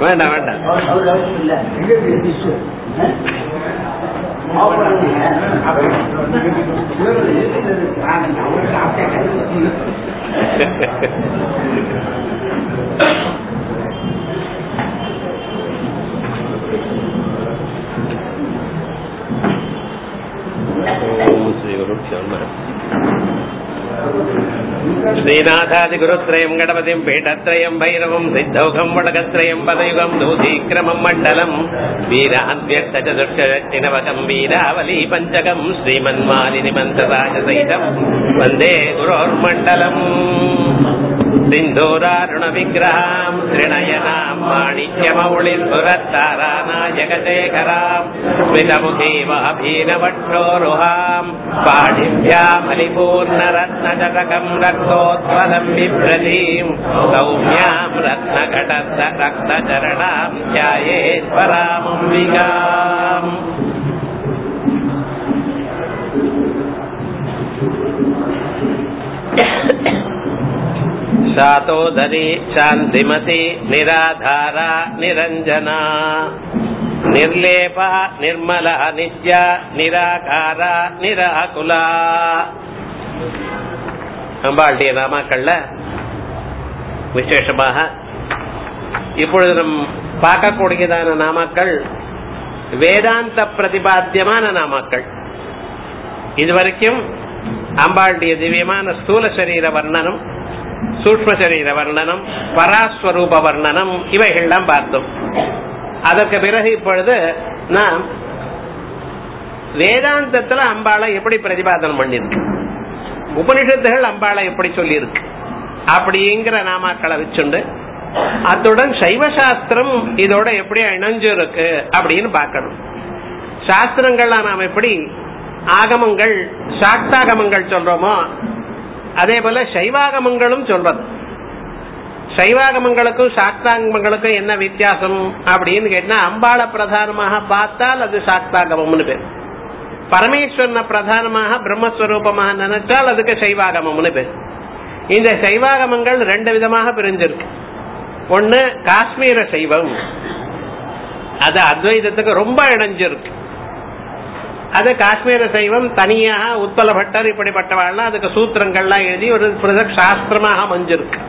வேண்டாம் வேண்டாம் ஓம் ஸ்ரீ குருப்யோ நமः. ஸ்ரீநாதாதிகுருத்ரயம் கணபதிம் பீடத்ரயம் பைரவம் சித்தௌகம் வடகத்ரயம் பதயுகம் தூதீக்கிரமம் மண்டலம் வீராத்யக்தச்சதுஷ்டினவகம் வீராவலி பஞ்சகம் ஸ்ரீமன்மாலினி மந்திரராஜசைதம் வந்தே குரோர்மண்டலம் சிந்தூராருண விக்கிரகாம் திரிணயனாம் மாணிக்யமௌளிர்புரத்தாராநாயகசேகராம் ஸ்மிதமுகீவாபீனவட்டோருहाम् पाणिभ्यामलिपूर्णरत्नजटकम् रक्तोत्पलम् बिभ्रतीम् सौम्याम् रत्नघटस्थ रक्तचरणाम् ध्यायेत्परामम्बिकाम् शातोदरी शान्तिमती निराधारा निरञ्जना निर्लेपा निर्मला नित्या निराகாரா நிராகுலா அம்பாளுடைய நாமாக்கள்ல விசேஷமாக இப்பொழுது நம் பார்க்கக்கூடியதான நாமாக்கள் வேதாந்த பிரதிபாத்தியமான நாமாக்கள் இதுவரைக்கும் அம்பாளுடைய திவ்யமான ஸ்தூல சரீர வர்ணனம் சூக்ம சரீர வர்ணனம் பராஸ்வரூப வர்ணனம் இவைகள்லாம் பார்த்தோம் அதற்கு பிறகு இப்பொழுது நாம் வேதாந்தத்துல அம்பாளை எப்படி பிரதிபாதனம் பண்ணிருக்கு உபனிஷத்துகள் அம்பாளை எப்படி சொல்லியிருக்கு அப்படிங்கிற நாமாக்களை வச்சுண்டு அத்துடன் சைவ சாஸ்திரம் இதோட எப்படி இணைஞ்சு இருக்கு அப்படின்னு பார்க்கணும் சாஸ்திரங்கள்ல நாம் எப்படி ஆகமங்கள் சாக்தாகமங்கள் சொல்றோமோ அதே போல சைவாகமங்களும் சொல்றது சைவாகமங்களுக்கும் சாக்தாகமங்களுக்கும் என்ன வித்தியாசம் அப்படின்னு கேட்டா அம்பாள பிரதானமாக பார்த்தால் அது சாக்தாகமம்னு பேர் பரமேஸ்வரனை பிரதானமாக பிரம்மஸ்வரூபமாக நினைச்சால் அதுக்கு சைவாகமம்னு பேர் இந்த சைவாகமங்கள் ரெண்டு விதமாக பிரிஞ்சிருக்கு ஒன்னு காஷ்மீர சைவம் அது அத்வைதத்துக்கு ரொம்ப இணைஞ்சிருக்கு அது காஷ்மீர சைவம் தனியாக உத்பல பட்டர் இப்படிப்பட்டவாள்லாம் அதுக்கு சூத்திரங்கள்லாம் எழுதி ஒரு பிரதக் சாஸ்திரமாக அமைஞ்சிருக்கு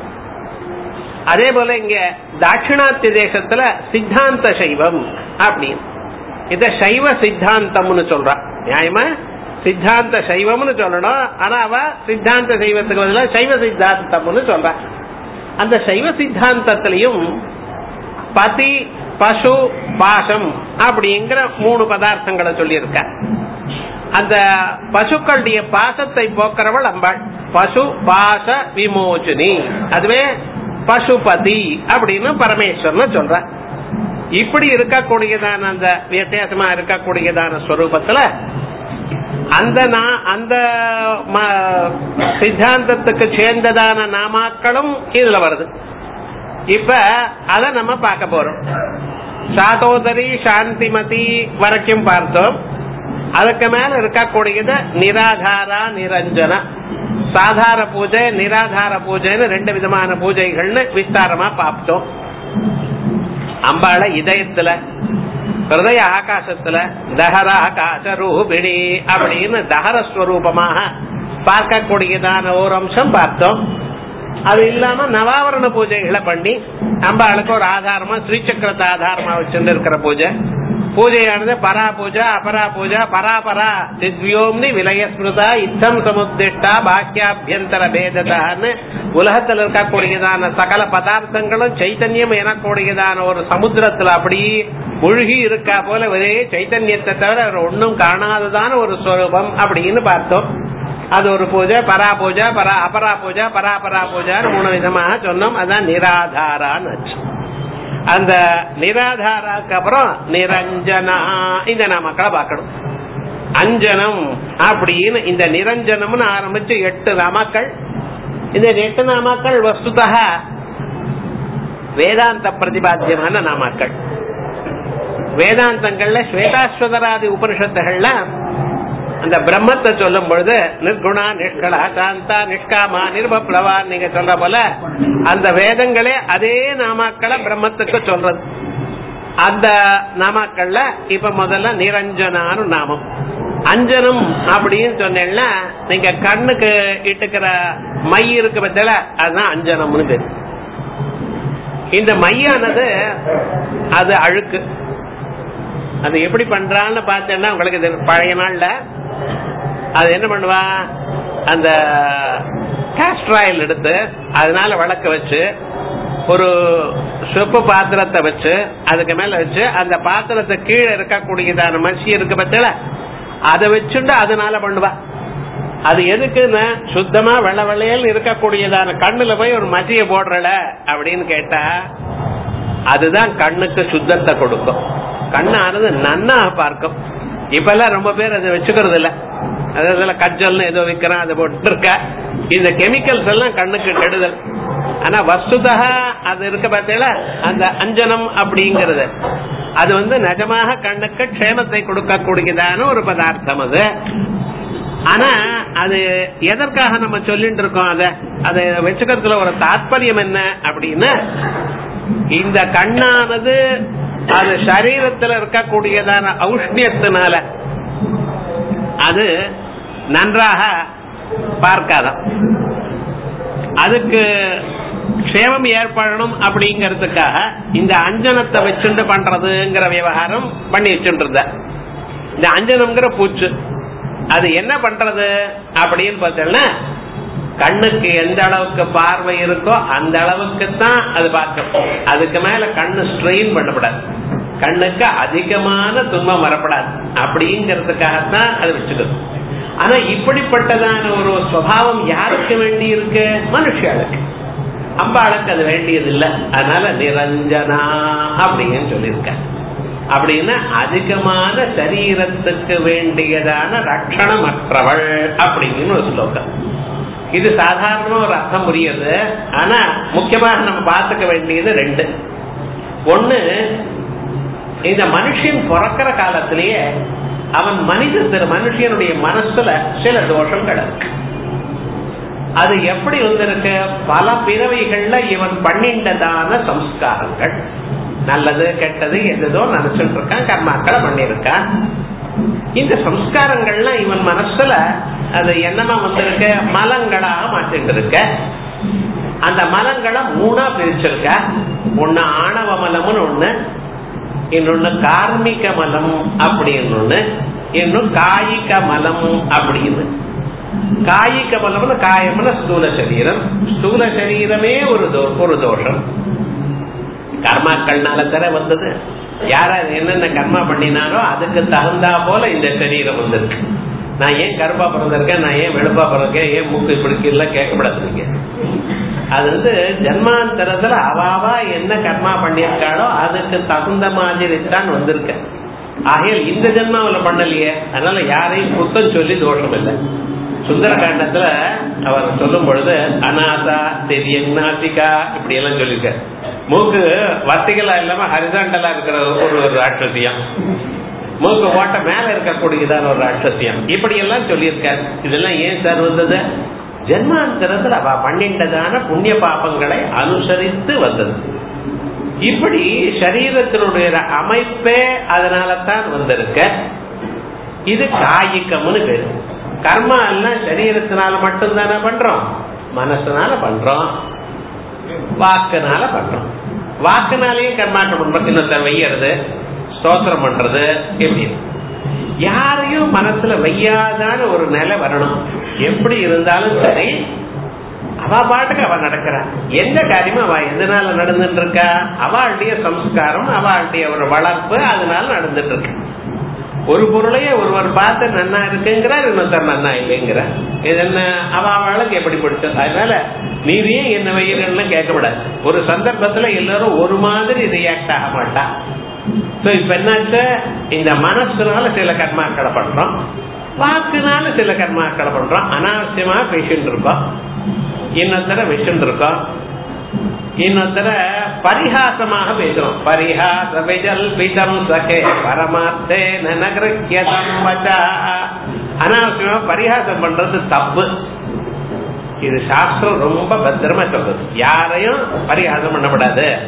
அதே போல இங்க தாட்சிணாத்திய தேசத்துல சித்தாந்த சைவம் அப்படின்னு இத சைவ சித்தாந்தம்னு சொல்றான் நியாயமா சித்தாந்த சைவம்னு சொல்லணும் ஆனா அவ சித்தாந்த சைவத்துக்கு பதிலாக சைவ சித்தாந்தம்னு சொல்றான் அந்த சைவ சித்தாந்தத்திலையும் பதி பசு பாசம் அப்படிங்கிற மூணு பதார்த்தங்களை சொல்லியிருக்க அந்த பசுக்களுடைய பாசத்தை போக்குறவள் அம்பாள் பசு பாச விமோச்சினி அதுவே பசுபதி அப்படின்னு பரமேஸ்வரன் சொல்ற இப்படி இருக்கக்கூடியதான அந்த வித்தியாசமா இருக்கக்கூடியதான ஸ்வரூபத்துல அந்த அந்த சித்தாந்தத்துக்கு சேர்ந்ததான நாமாக்களும் இதுல வருது இப்ப அத நம்ம பார்க்க போறோம் சாதோதரி சாந்திமதி வரைக்கும் பார்த்தோம் அதுக்கு மேல இருக்கக்கூடியது நிராதாரா நிரஞ்சன சாதார பூஜை நிராதார பூஜைன்னு ரெண்டு விதமான பூஜைகள்னு விஸ்தாரமா பார்த்தோம் அம்பாள இதயத்துல ஹிருதய ஆகாசத்துல தஹர ஆகாச ரூபிணி அப்படின்னு தஹரஸ்வரூபமாக பார்க்கக்கூடியதான ஒரு அம்சம் பார்த்தோம் அது இல்லாம நவாவரண பூஜைகளை பண்ணி அம்பாளுக்கு ஒரு ஆதாரமா ஸ்ரீசக்கரத்தை ஆதாரமா வச்சுட்டு இருக்கிற பூஜை பூஜையானது பரா பூஜா அபரா பூஜா பராபரா திவ்யோம்னி விலயஸ்மிருதா இத்தம் சமுத்திஷ்டா பாக்கியாபியந்தர பேததான்னு உலகத்தில் இருக்கக்கூடியதான சகல பதார்த்தங்களும் சைத்தன்யம் எனக்கூடியதான ஒரு சமுத்திரத்துல அப்படி முழுகி இருக்கா போல ஒரே சைத்தன்யத்தை தவிர ஒன்னும் காணாததான ஒரு ஸ்வரூபம் அப்படின்னு பார்த்தோம் அது ஒரு பூஜை பரா பூஜா பரா அபரா பூஜா பராபரா பூஜான்னு மூணு விதமாக சொன்னோம் அதான் நிராதாரான்னு அந்த நிராதாராக்கு அப்புறம் நிரஞ்சனா இந்த நாமக்களை பார்க்கணும் அஞ்சனம் அப்படின்னு இந்த நிரஞ்சனம்னு ஆரம்பிச்சு எட்டு நாமாக்கள் இந்த எட்டு நாமாக்கள் வஸ்துதா வேதாந்த பிரதிபாத்தியமான நாமாக்கள் வேதாந்தங்கள்ல ஸ்வேதாஸ்வதராதி உபனிஷத்துகள்ல அந்த பிரம்மத்தை சொல்லும் பொழுது நிர்குணா நிஷ்கலா சாந்தா நிஷ்காமா நிர்பப்ளவா நீங்க சொல்ற போல அந்த வேதங்களே அதே நாமாக்களை பிரம்மத்துக்கு சொல்றது அந்த நாமாக்கள்ல இப்ப முதல்ல நிரஞ்சனான்னு நாமம் அஞ்சனம் அப்படின்னு சொன்னேன்னா நீங்க கண்ணுக்கு இட்டுக்கிற மை இருக்கு பத்தில அதுதான் அஞ்சனம்னு பேரு இந்த மையானது அது அழுக்கு அது எப்படி பண்றான்னு பார்த்தேன்னா உங்களுக்கு இது பழைய நாள்ல அது என்ன பண்ணுவா அந்த காஸ்ட்ராயில் எடுத்து அதனால விளக்க வச்சு ஒரு சொப்பு பாத்திரத்தை வச்சு அதுக்கு மேல வச்சு அந்த பாத்திரத்தை கீழே இருக்கக்கூடியதான மசி இருக்கு பத்தில அதை வச்சுண்டு அதனால பண்ணுவா அது எதுக்குன்னு சுத்தமா வெள்ள வெள்ளையல் இருக்கக்கூடியதான கண்ணுல போய் ஒரு மசிய போடுறல அப்படின்னு கேட்டா அதுதான் கண்ணுக்கு சுத்தத்தை கொடுக்கும் கண்ணானது நன்னா பார்க்கும் இப்ப எல்லாம் ரொம்ப பேர் அதை வச்சுக்கிறது இல்ல அதுல கஜல்னு ஏதோ விக்கிறான் அதை போட்டு இருக்க இந்த கெமிக்கல்ஸ் எல்லாம் கண்ணுக்கு கெடுதல் ஆனா வஸ்துதா அது இருக்க பார்த்தீங்களா அந்த அஞ்சனம் அப்படிங்கறது அது வந்து நிஜமாக கண்ணுக்கு க்ஷேமத்தை கொடுக்கக்கூடியதான ஒரு பதார்த்தம் அது ஆனா அது எதற்காக நம்ம சொல்லிட்டு இருக்கோம் அத அதை வச்சுக்கிறதுல ஒரு தாற்பயம் என்ன அப்படின்னா இந்த கண்ணானது அது சரீரத்தில் இருக்கக்கூடியதான ஔஷ்ணியத்தினால அது நன்றாக பார்க்காதான் அதுக்கு க்ஷேமம் ஏற்படணும் அப்படிங்கறதுக்காக இந்த அஞ்சனத்தை வச்சுண்டு பண்றதுங்கிற விவகாரம் பண்ணி வச்சுட்டு இருந்த இந்த அஞ்சனம்ங்கிற பூச்சு அது என்ன பண்றது அப்படின்னு பார்த்தோம்னா கண்ணுக்கு எந்த அளவுக்கு பார்வை இருக்கோ அந்த அளவுக்கு தான் அது பார்க்கும் அதுக்கு மேல கண்ணு ஸ்ட்ரெயின் பண்ணப்படாது கண்ணுக்கு அதிகமான துன்பம் வரப்படாது அப்படிங்கறதுக்காகத்தான் அது வச்சுக்கணும் ஆனா இப்படிப்பட்டதான ஒரு சுவாவம் யாருக்கு வேண்டி இருக்கு மனுஷாளுக்கு அம்பாளுக்கு அது வேண்டியது இல்லை அதனால நிரஞ்சனா அப்படின்னு சொல்லியிருக்க அப்படின்னா அதிகமான சரீரத்துக்கு வேண்டியதான ரட்சணமற்றவள் அப்படின்னு ஒரு ஸ்லோகம் இது சாதாரண ஒரு அர்த்தம் புரியுது ஆனா முக்கியமாக நம்ம பார்த்துக்க வேண்டியது ரெண்டு ஒண்ணு இந்த மனுஷன் பிறக்கிற காலத்திலேயே அவன் மனித மனுஷனுடைய மனசுல சில தோஷங்கள் இருக்கு அது எப்படி வந்திருக்கு பல பிறவைகள்ல இவன் பண்ணிண்டதான சம்ஸ்காரங்கள் நல்லது கெட்டது எதோ நினைச்சிட்டு இருக்கான் கர்மாக்களை பண்ணிருக்கான் இந்த சம்ஸ்காரங்கள்லாம் இவன் மனசுல அது என்னமா வந்திருக்க மலங்களாக மாற்றிட்டு இருக்க அந்த மலங்களை மூணா பிரிச்சிருக்க ஒண்ணு ஆணவ மலம்னு ஒண்ணு இன்னொன்னு கார்மிக மலம் அப்படின்னு ஒண்ணு இன்னும் காயிக மலம் அப்படின்னு காயிக மலம்னு காயம்னு ஸ்தூல சரீரம் ஸ்தூல சரீரமே ஒரு ஒரு தோஷம் கர்மாக்கள்னால தர வந்தது யார என்னென்ன கர்மா பண்ணினாரோ அதுக்கு தகுந்தா போல இந்த சரீரம் வந்திருக்கு நான் ஏன் கருப்பா பிறந்திருக்கேன் நான் ஏன் வெளுப்பா பிறந்திருக்கேன் ஏன் மூக்கு இப்படி எல்லாம் கேட்கப்படாதுங்க அது வந்து ஜன்மாந்தரத்துல அவாவா என்ன கர்மா பண்ணியிருக்காளோ அதுக்கு தகுந்த மாதிரி தான் வந்திருக்க ஆகையால் இந்த ஜென்மாவில பண்ணலையே அதனால யாரையும் குத்தம் சொல்லி தோஷம் இல்லை சுந்தரகாண்டத்துல அவர் சொல்லும் பொழுது அநாதா தெரியநாசிகா இப்படி எல்லாம் சொல்லியிருக்க மூக்கு வர்த்திகளா இல்லாம ஹரிசாண்டலா இருக்கிற ஒரு ஒரு ராட்சசியம் மூக்கு ஓட்ட மேல இருக்கக்கூடியதான ஒரு ராட்சசியம் இப்படி எல்லாம் சொல்லியிருக்காரு இதெல்லாம் ஏன் சார் வந்தது ஜென்மாந்தரத்தில் அவ பண்ணிட்டதான புண்ணிய பாபங்களை அனுசரித்து வந்தது இப்படி சரீரத்தினுடைய அமைப்பே அதனால தான் வந்திருக்க இது காய்கம்னு பேரு கர்மா எல்லாம் சரீரத்தினால மட்டும்தானே பண்றோம் மனசுனால பண்றோம் வாக்குனால பண்றோம் வாக்குனாலேயும் கர்மாட்டம் பண்றோம் இன்னொருத்த வையறது ஸ்தோத்திரம் பண்றது எப்படி யாரையும் மனசுல வையாதான ஒரு நிலை வரணும் எப்படி இருந்தாலும் சரி அவ பாட்டுக்கு அவ நடக்கிறா எந்த காரியமும் அவ எதனால நடந்துட்டு இருக்கா அவளுடைய சம்ஸ்காரம் அவளுடைய ஒரு வளர்ப்பு அதனால நடந்துட்டு இருக்கு ஒரு பொருளையே ஒருவர் பார்த்து நன்னா இருக்குங்கிறார் இன்னொருத்தர் நன்னா இல்லைங்கிற இது என்ன அவ அவளுக்கு எப்படி பிடிச்சது அதனால நீதியே என்ன வயிறுலாம் கேட்கக்கூடாது ஒரு சந்தர்ப்பத்துல எல்லாரும் ஒரு மாதிரி ரியாக்ட் ஆக மாட்டா சோ இப்ப என்னாச்சு இந்த மனசுனால சில கர்மாக்களை பண்றோம் வாக்குனால சில கர்மாக்களை பண்றோம் அனாவசியமா பேசிட்டு இருக்கோம் இன்னொருத்தர விஷன் இருக்கோம் இன்னொருத்தர பரிகாசமாக பேசுறோம் பரிகாச விஜல்பிதம் சகே பரமார்த்தே நகரக்கியதம் வச்சா அனாவசியமா பரிகாசம் பண்றது தப்பு இது சாஸ்திரம் ரொம்ப பத்திரமா சொல்றது யாரையும் பரிகாசம் பண்ணக்கூடாது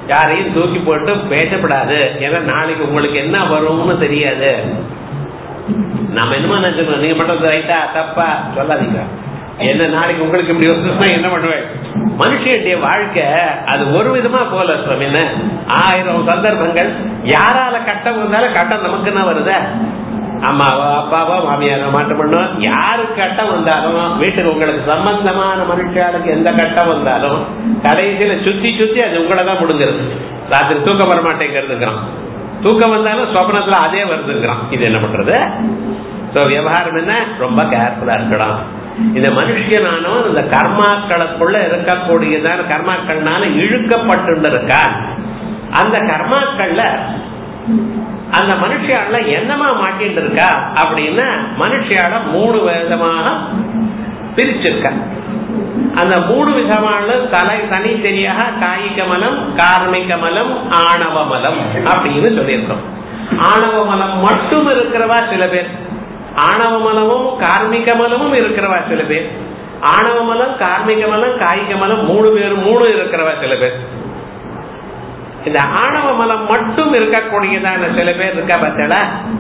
யாரையும் தூக்கி போட்டு பேசப்படாது ஏன்னா நாளைக்கு உங்களுக்கு என்ன வரும்னு தெரியாது நாம என்னமா நினைச்சிருக்கோம் நீங்க பண்றது ரைட்டா தப்பா சொல்லாதீங்க என்ன நாளைக்கு உங்களுக்கு இப்படி வந்து என்ன பண்ணுவேன் மனுஷனுடைய வாழ்க்கை அது ஒரு விதமா போல சுவாமி என்ன ஆயிரம் சந்தர்ப்பங்கள் யாரால கட்டம் வந்தாலும் கட்டம் நமக்கு என்ன வருதா அம்மாவோ அப்பாவோ மாமியாரோ மாற்றம் பண்ணோம் யாரு கட்டம் வந்தாலும் வீட்டுக்கு உங்களுக்கு சம்பந்தமான மனுஷாளுக்கு எந்த கட்டம் வந்தாலும் கடைசியில சுத்தி சுத்தி அது உங்களை தான் முடுங்கிறது ராத்திரி தூக்கம் வர மாட்டேங்கிறதுங்கிறான் தூக்கம் வந்தாலும் சொப்னத்துல அதே வருதுங்கிறான் இது என்ன பண்றது சோ விவகாரம் என்ன ரொம்ப கேர்ஃபுல்லா இருக்கணும் இந்த மனுஷனானோ இந்த கர்மாக்களுக்குள்ள இருக்கக்கூடியதான கர்மாக்கள்னால இழுக்கப்பட்டு இருக்கான் அந்த கர்மாக்கள்ல அந்த மனுஷியால என்னமா மாட்டிட்டு இருக்கா அப்படின்னா மனுஷியால மூணு விதமாக பிரிச்சிருக்க அந்த மூணு விதமான தலை தனித்தனியாக காய்க மலம் கார்மிக மலம் ஆணவ மலம் அப்படின்னு சொல்லியிருக்கோம் ஆணவ மலம் மட்டும் இருக்கிறவா சில பேர் ஆணவ மலமும் கார்மிக மலமும் இருக்கிறவா சில பேர் ஆணவ மலம் கார்மிக மலம் காய்க மலம் மூணு பேர் மூணு இருக்கிறவா சில பேர் இந்த ஆணவ மலம் மட்டும் இருக்கக்கூடியதான சில பேர் இருக்கா பார்த்தா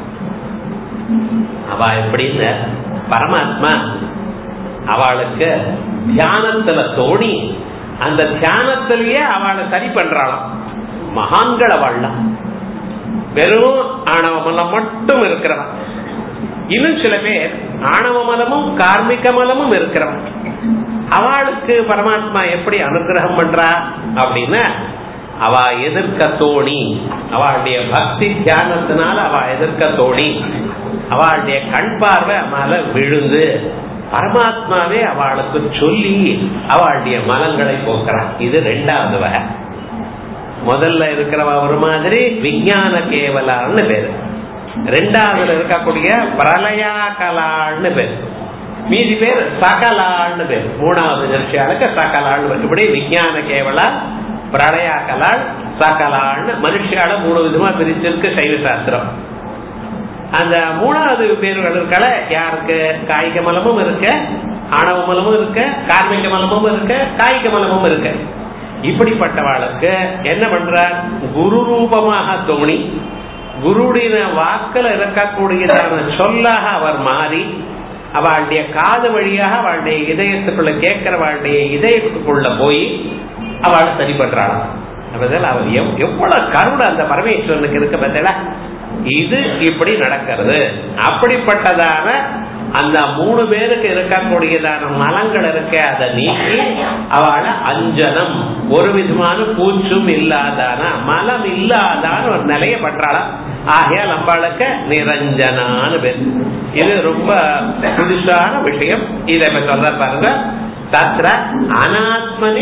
அவ எப்படின்னு பரமாத்மா அவளுக்கு தியானத்துல தோணி அந்த தியானத்திலேயே அவளை சரி பண்றாளாம் மகான்கள் அவள்லாம் வெறும் ஆணவ மலம் மட்டும் இருக்கிறவன் இன்னும் சில பேர் ஆணவ மலமும் கார்மிக மலமும் இருக்கிறவன் அவளுக்கு பரமாத்மா எப்படி அனுகிரகம் பண்றா அப்படின்னா அவ எதிர்க்க தோணி அவளுடைய பக்தி தியானத்தினால அவ எதிர்க்க தோணி அவளுடைய கண் பார்வை மேல விழுந்து பரமாத்மாவே அவளுக்கு சொல்லி அவளுடைய மலங்களை போக்குறான் இது ரெண்டாவது வகை முதல்ல இருக்கிறவ ஒரு மாதிரி விஞ்ஞான கேவலான்னு பேரு ரெண்டாவதுல இருக்கக்கூடிய பிரளயா கலான்னு பேரு மீதி பேர் சகலான்னு பேர் மூணாவது நிகழ்ச்சியாளுக்கு சகலான்னு இப்படி விஞ்ஞான கேவலா பிரளயா கலாள் சகலான்னு மனுஷியால மூணு விதமா பிரிச்சிருக்கு சைவ சாஸ்திரம் அந்த மூணாவது பேர்கள் இருக்கல யாருக்கு காய்க மலமும் இருக்கு ஆணவ மலமும் இருக்கு கார்மிக மலமும் இருக்கு காய்க மலமும் இருக்கு இப்படிப்பட்டவாளுக்கு என்ன பண்ற குரு ரூபமாக தோணி குருடின வாக்கில் இருக்கக்கூடியதான சொல்லாக அவர் மாறி அவளுடைய காது வழியாக அவளுடைய இதயத்துக்குள்ள கேட்கிறவாளுடைய இதயத்துக்குள்ள போய் அவள் சரி பண்றாளாம் அவர் எவ்வளவு கருணை அந்த பரமேஸ்வரனுக்கு இருக்க பார்த்தல இது இப்படி நடக்கிறது அப்படிப்பட்டதான அந்த மூணு பேருக்கு இருக்கக்கூடியதான மலங்கள் இருக்க அதை நீக்கி அவளை அஞ்சனம் ஒரு விதமான பூச்சும் இல்லாதான மலம் இல்லாதான ஒரு நிலைய பண்றாளாம் ஆகையால் நம்மளுக்கு நிரஞ்சனான்னு பேர் இது ரொம்ப புதுசான விஷயம் இதை இப்ப சொல்ற பாருங்க தத்ர அனாத்மனி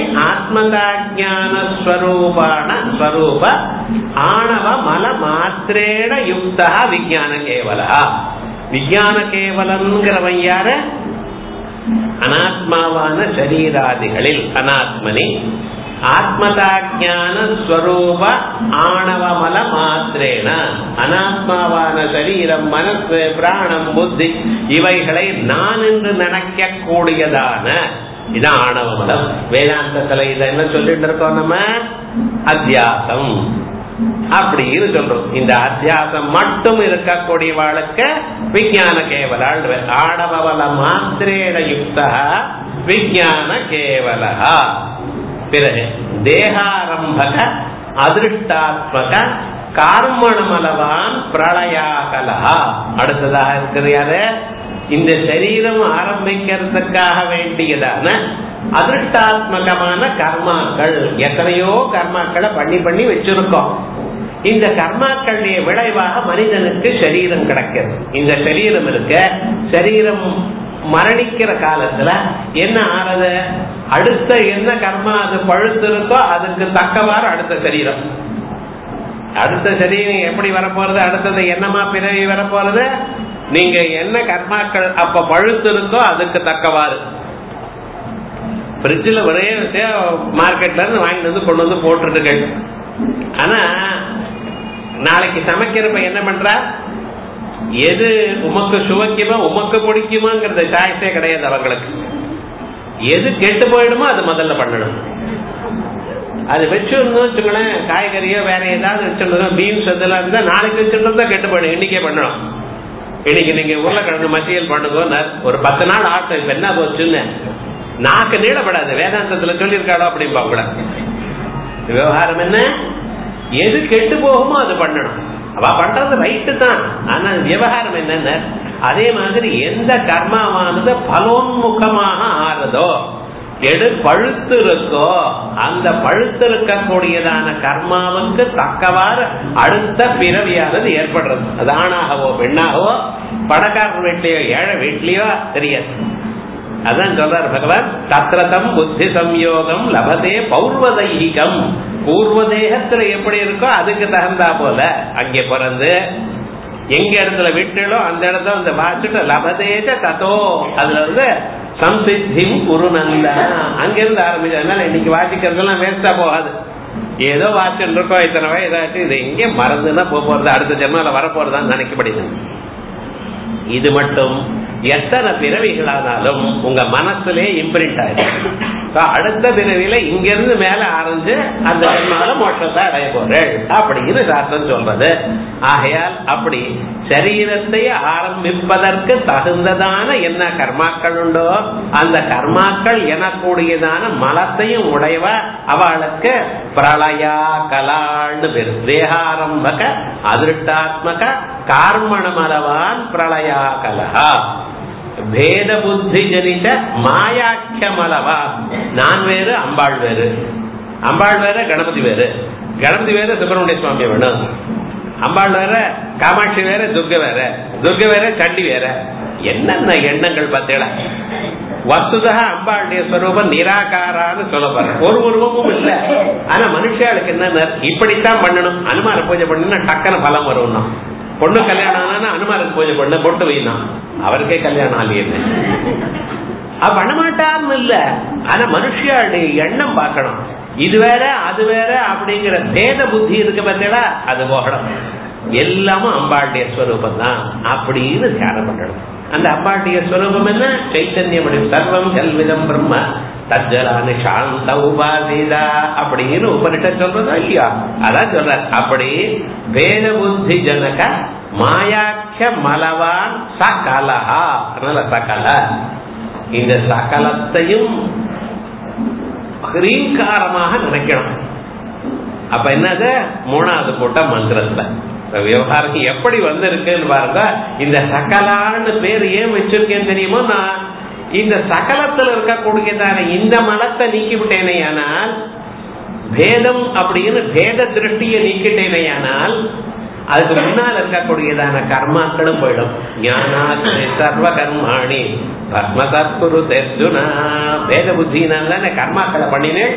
ஆத்மதாஜானஸ்வரூபான ஸ்வரூப ஆணவ மல மாத்திரேட யுக்தா விஜயான கேவலா விஜயான கேவலம்ங்கிறவன் யாரு அனாத்மாவான சரீராதிகளில் அனாத்மனி ஆத்மதாஜான ஸ்வரூப ஆணவமல மாத்திரேன அனாத்மாவான சரீரம் மனசு பிராணம் புத்தி இவைகளை நான் என்று நினைக்க கூடியதான இதான் ஆணவமலம் வேதாந்தத்துல இதை என்ன சொல்லிட்டு இருக்கோம் நம்ம அத்தியாசம் அப்படின்னு சொல்றோம் இந்த அத்தியாசம் மட்டும் இருக்கக்கூடிய வாழ்க்கை விஜயான கேவலாள் ஆடவல மாத்திரேட யுக்தா விஜயான கேவலா பிறகு தேகாரம்பக அதிருஷ்டாத்மக கார்மணமலவான் பிரளயாகலா அடுத்ததாக இருக்கிறது யாரு இந்த சரீரம் ஆரம்பிக்கிறதுக்காக வேண்டியதான அதிருஷ்டாத்மகமான கர்மாக்கள் எத்தனையோ கர்மாக்களை பண்ணி பண்ணி வச்சிருக்கோம் இந்த கர்மாக்களுடைய விளைவாக மனிதனுக்கு சரீரம் கிடைக்கிறது இந்த சரீரம் இருக்க சரீரம் மரணிக்கிற காலத்துல என்ன ஆறது அடுத்த என்ன கர்மா அது பழுத்து இருக்கோ அதுக்கு தக்கவாறு அடுத்த சரீரம் அடுத்த சரீரம் எப்படி வரப்போறது அடுத்தது என்னமா பிறவி வரப்போறது நீங்க என்ன கர்மாக்கள் அப்ப பழுத்து இருக்கோ அதுக்கு தக்கவாறு பிரிட்ஜில் ஒரே மார்க்கெட்ல இருந்து வாங்கிட்டு வந்து கொண்டு வந்து போட்டுருக்குகள் ஆனா நாளைக்கு சமைக்கிறப்ப என்ன பண்ற எது உமக்கு சுவைக்குமா உமக்கு பிடிக்குமாங்கிறத சாய்ஸே கிடையாது அவங்களுக்கு எது கெட்டு போயிடுமோ அது முதல்ல பண்ணணும் அது வச்சுருந்தோம் வச்சுங்களேன் காய்கறியோ வேற ஏதாவது வச்சுருந்தோம் பீன்ஸ் இதெல்லாம் இருந்தா நாளைக்கு வச்சுருந்தா கெட்டு போயிடும் இன்னைக்கே பண்ணணும் இன்னைக்கு நீங்க உருளைக்கிழங்கு மத்தியல் பண்ணுங்க ஒரு பத்து நாள் ஆட்டம் இப்ப என்ன போச்சுன்னு நாக்கு நீளப்படாது வேதாந்தத்துல சொல்லியிருக்காளோ அப்படின்பா கூட விவகாரம் என்ன எது கெட்டு போகுமோ அது பண்ணணும் அவ பண்றது ரைட்டு தான் ஆனா விவகாரம் என்னென்ன அதே மாதிரி எந்த கர்மாவானது பலோன்முகமாக ஆறுதோ எடு பழுத்து இருக்கோ அந்த பழுத்து இருக்கக்கூடியதான கர்மாவுக்கு தக்கவாறு அடுத்த பிறவியானது ஏற்படுறது அது ஆணாகவோ பெண்ணாகவோ பணக்காரர் வீட்லயோ ஏழை வீட்லயோ தெரியாது அதான் சொல்றார் பகவான் தத்ரதம் புத்தி சம்யோகம் லபதே பௌர்வதைகம் பூர்வ தேகத்துல எப்படி இருக்கோ அதுக்கு தகுந்தா போல அங்கே பிறந்து எங்க இடத்துல விட்டுலோ அந்த இடத்துல அந்த வாசிட்டு லபதேஜ ததோ அதுல வந்து சம்சித்தி குருநந்த அங்கிருந்து ஆரம்பிச்சு அதனால இன்னைக்கு வாசிக்கிறதெல்லாம் வேஸ்டா போகாது ஏதோ வாசிட்டு இருக்கோம் இத்தனை வயதாச்சு இது எங்கே மறந்துன்னா போக போறது அடுத்த ஜென்மால வரப்போறதான்னு நினைக்கப்படுது இது மட்டும் எத்தனை பிறவிகளானாலும் உங்க மனசுலே இம்பிரிண்ட் ஆயிடும் அடுத்த பிறவில இங்கிருந்து மேல ஆரஞ்சு அந்த ஜென்மால மோட்சத்தை அடைய போறேன் அப்படின்னு சாஸ்திரம் சொல்றது ஆகையால் அப்படி சரீரத்தை ஆரம்பிப்பதற்கு தகுந்ததான என்ன கர்மாக்கள் உண்டோ அந்த கர்மாக்கள் எனக்கூடியதான மலத்தையும் உடையவ அவளுக்கு பிரளயா கலான்னு பேரு தேகாரம்பக அதிருஷ்டாத்மக கார்மணமலவான் பிரளயா கலா பேத புத்தி ஜனித மாயாக்கியமலவா நான் வேறு அம்பாள் வேறு அம்பாள் வேற கணபதி வேறு கணபதி வேற சுப்பிரமணிய சுவாமி வேணும் அம்பாள் வேற காமாட்சி வேற துர்க வேற துர்க வேற சண்டி வேற என்னென்ன எண்ணங்கள் பார்த்தீங்களா வசுதா அம்பாளுடைய ஸ்வரூபம் நிராகாரான்னு சொல்லப்படுற ஒரு உருவமும் இல்ல ஆனா மனுஷாளுக்கு என்ன இப்படித்தான் பண்ணணும் அனுமார பூஜை பண்ணினா டக்குன பலம் வரும்னா பொண்ணு கல்யாணம் ஆனா அனுமாருக்கு பூஜை பண்ண பொட்டு வைனா அவருக்கே கல்யாணம் ஆலியே பண்ண மாட்டார்னு இல்ல ஆனா மனுஷியாளுடைய எண்ணம் பார்க்கணும் இது வேற அது வேற அப்படிங்கிற பேத புத்தி இருக்கு பார்த்தீங்களா அது போகணும் எல்லாமும் அம்பாளுடைய ஸ்வரூபம் தான் அப்படின்னு தியானம் பண்ணணும் அந்த அம்பாளுடைய ஸ்வரூபம் என்ன சைத்தன்யமணி சர்வம் கல்விதம் பிரம்ம தஜலானு சாந்த உபாதிதா அப்படின்னு உபனிஷம் சொல்றதா இல்லையா அதான் சொல்ற அப்படி வேத புத்தி ஜனக மாயாக்கிய மலவான் சகலஹா அதனால சகல இந்த சகலத்தையும் ஹ்ரீங்காரமாக நினைக்கணும் அப்ப என்னது மூணாவது போட்ட மந்திரத்துல விவகாரம் எப்படி வந்திருக்குன்னு பாருங்க இந்த சகலான்னு பேர் ஏன் வச்சிருக்கேன்னு தெரியுமோ நான் இந்த சகலத்தில் இருக்கக்கூடியதான இந்த மலத்தை நீக்கி விட்டேனே ஆனால் பேதம் அப்படின்னு பேத திருஷ்டியை நீக்கிட்டேனேயானால் அதுக்கு முன்னால் இருக்கக்கூடியதான கர்மாக்களும் போயிடும் ஞானாத்மே சர்வ கர்மாணி பத்ம சத்குரு தெர்ஜுனா வேத புத்தினால கர்மாக்களை பண்ணினேன்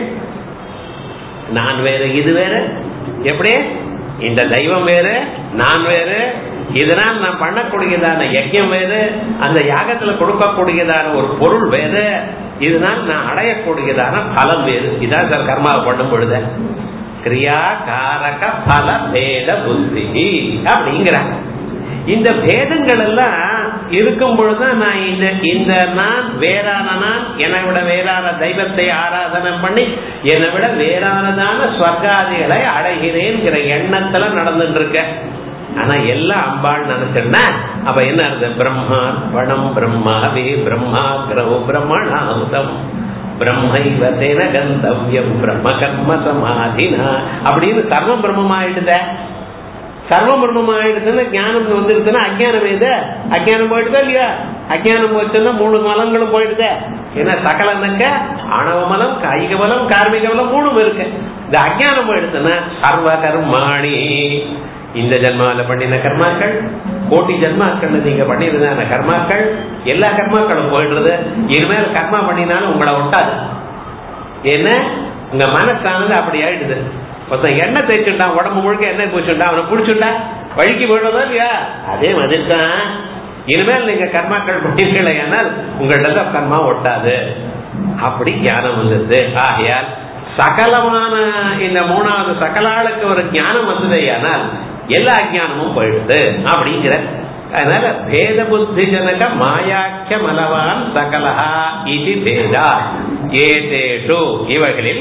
நான் வேற இது வேற எப்படி இந்த தெய்வம் வேறு நான் வேறு இதனால் நான் பண்ணக்கூடியதான யஜ்யம் வேறு அந்த யாகத்துல கொடுக்கக்கூடியதான ஒரு பொருள் வேறு இதனால் நான் அடையக்கூடியதான பலம் வேறு இதான் சார் கர்மாவை பண்ணும் பொழுது கிரியா காரக பல பேத புத்தி அப்படிங்கிறாங்க இந்த பேதங்கள் எல்லாம் இருக்கும் பொழுதுதான் நான் இந்த இந்த நான் வேறான நான் என்னை விட வேறான தெய்வத்தை ஆராதனை பண்ணி என்னை விட வேறானதான ஸ்வர்காதிகளை அடைகிறேன்கிற எண்ணத்துல நடந்துட்டு இருக்க ஆனா எல்லாம் அம்பாள் நினைச்சேன்னா அப்ப என்ன இருந்தது பிரம்மா பணம் பிரம்மாவே பிரம்மா கிரவ பிரம்மணாமுதம் பிரம்மைவ தேன கந்தவியம் பிரம்ம கர்ம சமாதினா அப்படின்னு சர்வம் பிரம்மமாயிடுத சர்வம் பிரம்மமாயிடுதுன்னா ஞானம் வந்துருச்சுன்னா அஜானம் எது அஜானம் போயிடுதா இல்லையா அஜானம் போச்சுன்னா மூணு மலங்களும் போயிடுதே ஏன்னா சகலனுக்க ஆணவ மலம் காய்க மலம் கார்மிக மலம் மூணும் இருக்கு இந்த அஜானம் போயிடுச்சுன்னா சர்வ கர்மாணி இந்த ஜென்மாவில பண்ணின கர்மாக்கள் கோட்டி ஜென்மாக்கள் நீங்க பண்ணிருந்தான கர்மாக்கள் எல்லா கர்மாக்களும் போயிடுறது இனிமேல் கர்மா பண்ணினாலும் உங்களை ஒட்டாது ஏன்னா உங்க மனசானது அப்படி ஆயிடுது ஒருத்தன் எண்ணெய் தேய்ச்சுட்டான் உடம்பு முழுக்க எண்ணெய் பூச்சுட்டான் அவனை பிடிச்சுட்டா வழிக்கு போயிடுறதா இல்லையா அதே மாதிரி தான் இனிமேல் நீங்க கர்மாக்கள் பண்ணிருக்கலையானால் உங்கள்ட்ட கர்மா ஒட்டாது அப்படி ஞானம் வந்தது ஆகையால் சகலமான இந்த மூணாவது சகலாளுக்கு ஒரு ஞானம் வந்ததேயானால் எல்லா அஜானமும் போயிடுது அப்படிங்கிற அதனால பேத புத்தி ஜனக மாயாக்கிய மலவான் சகலஹா இது பேதா ஏதேஷு இவர்களில்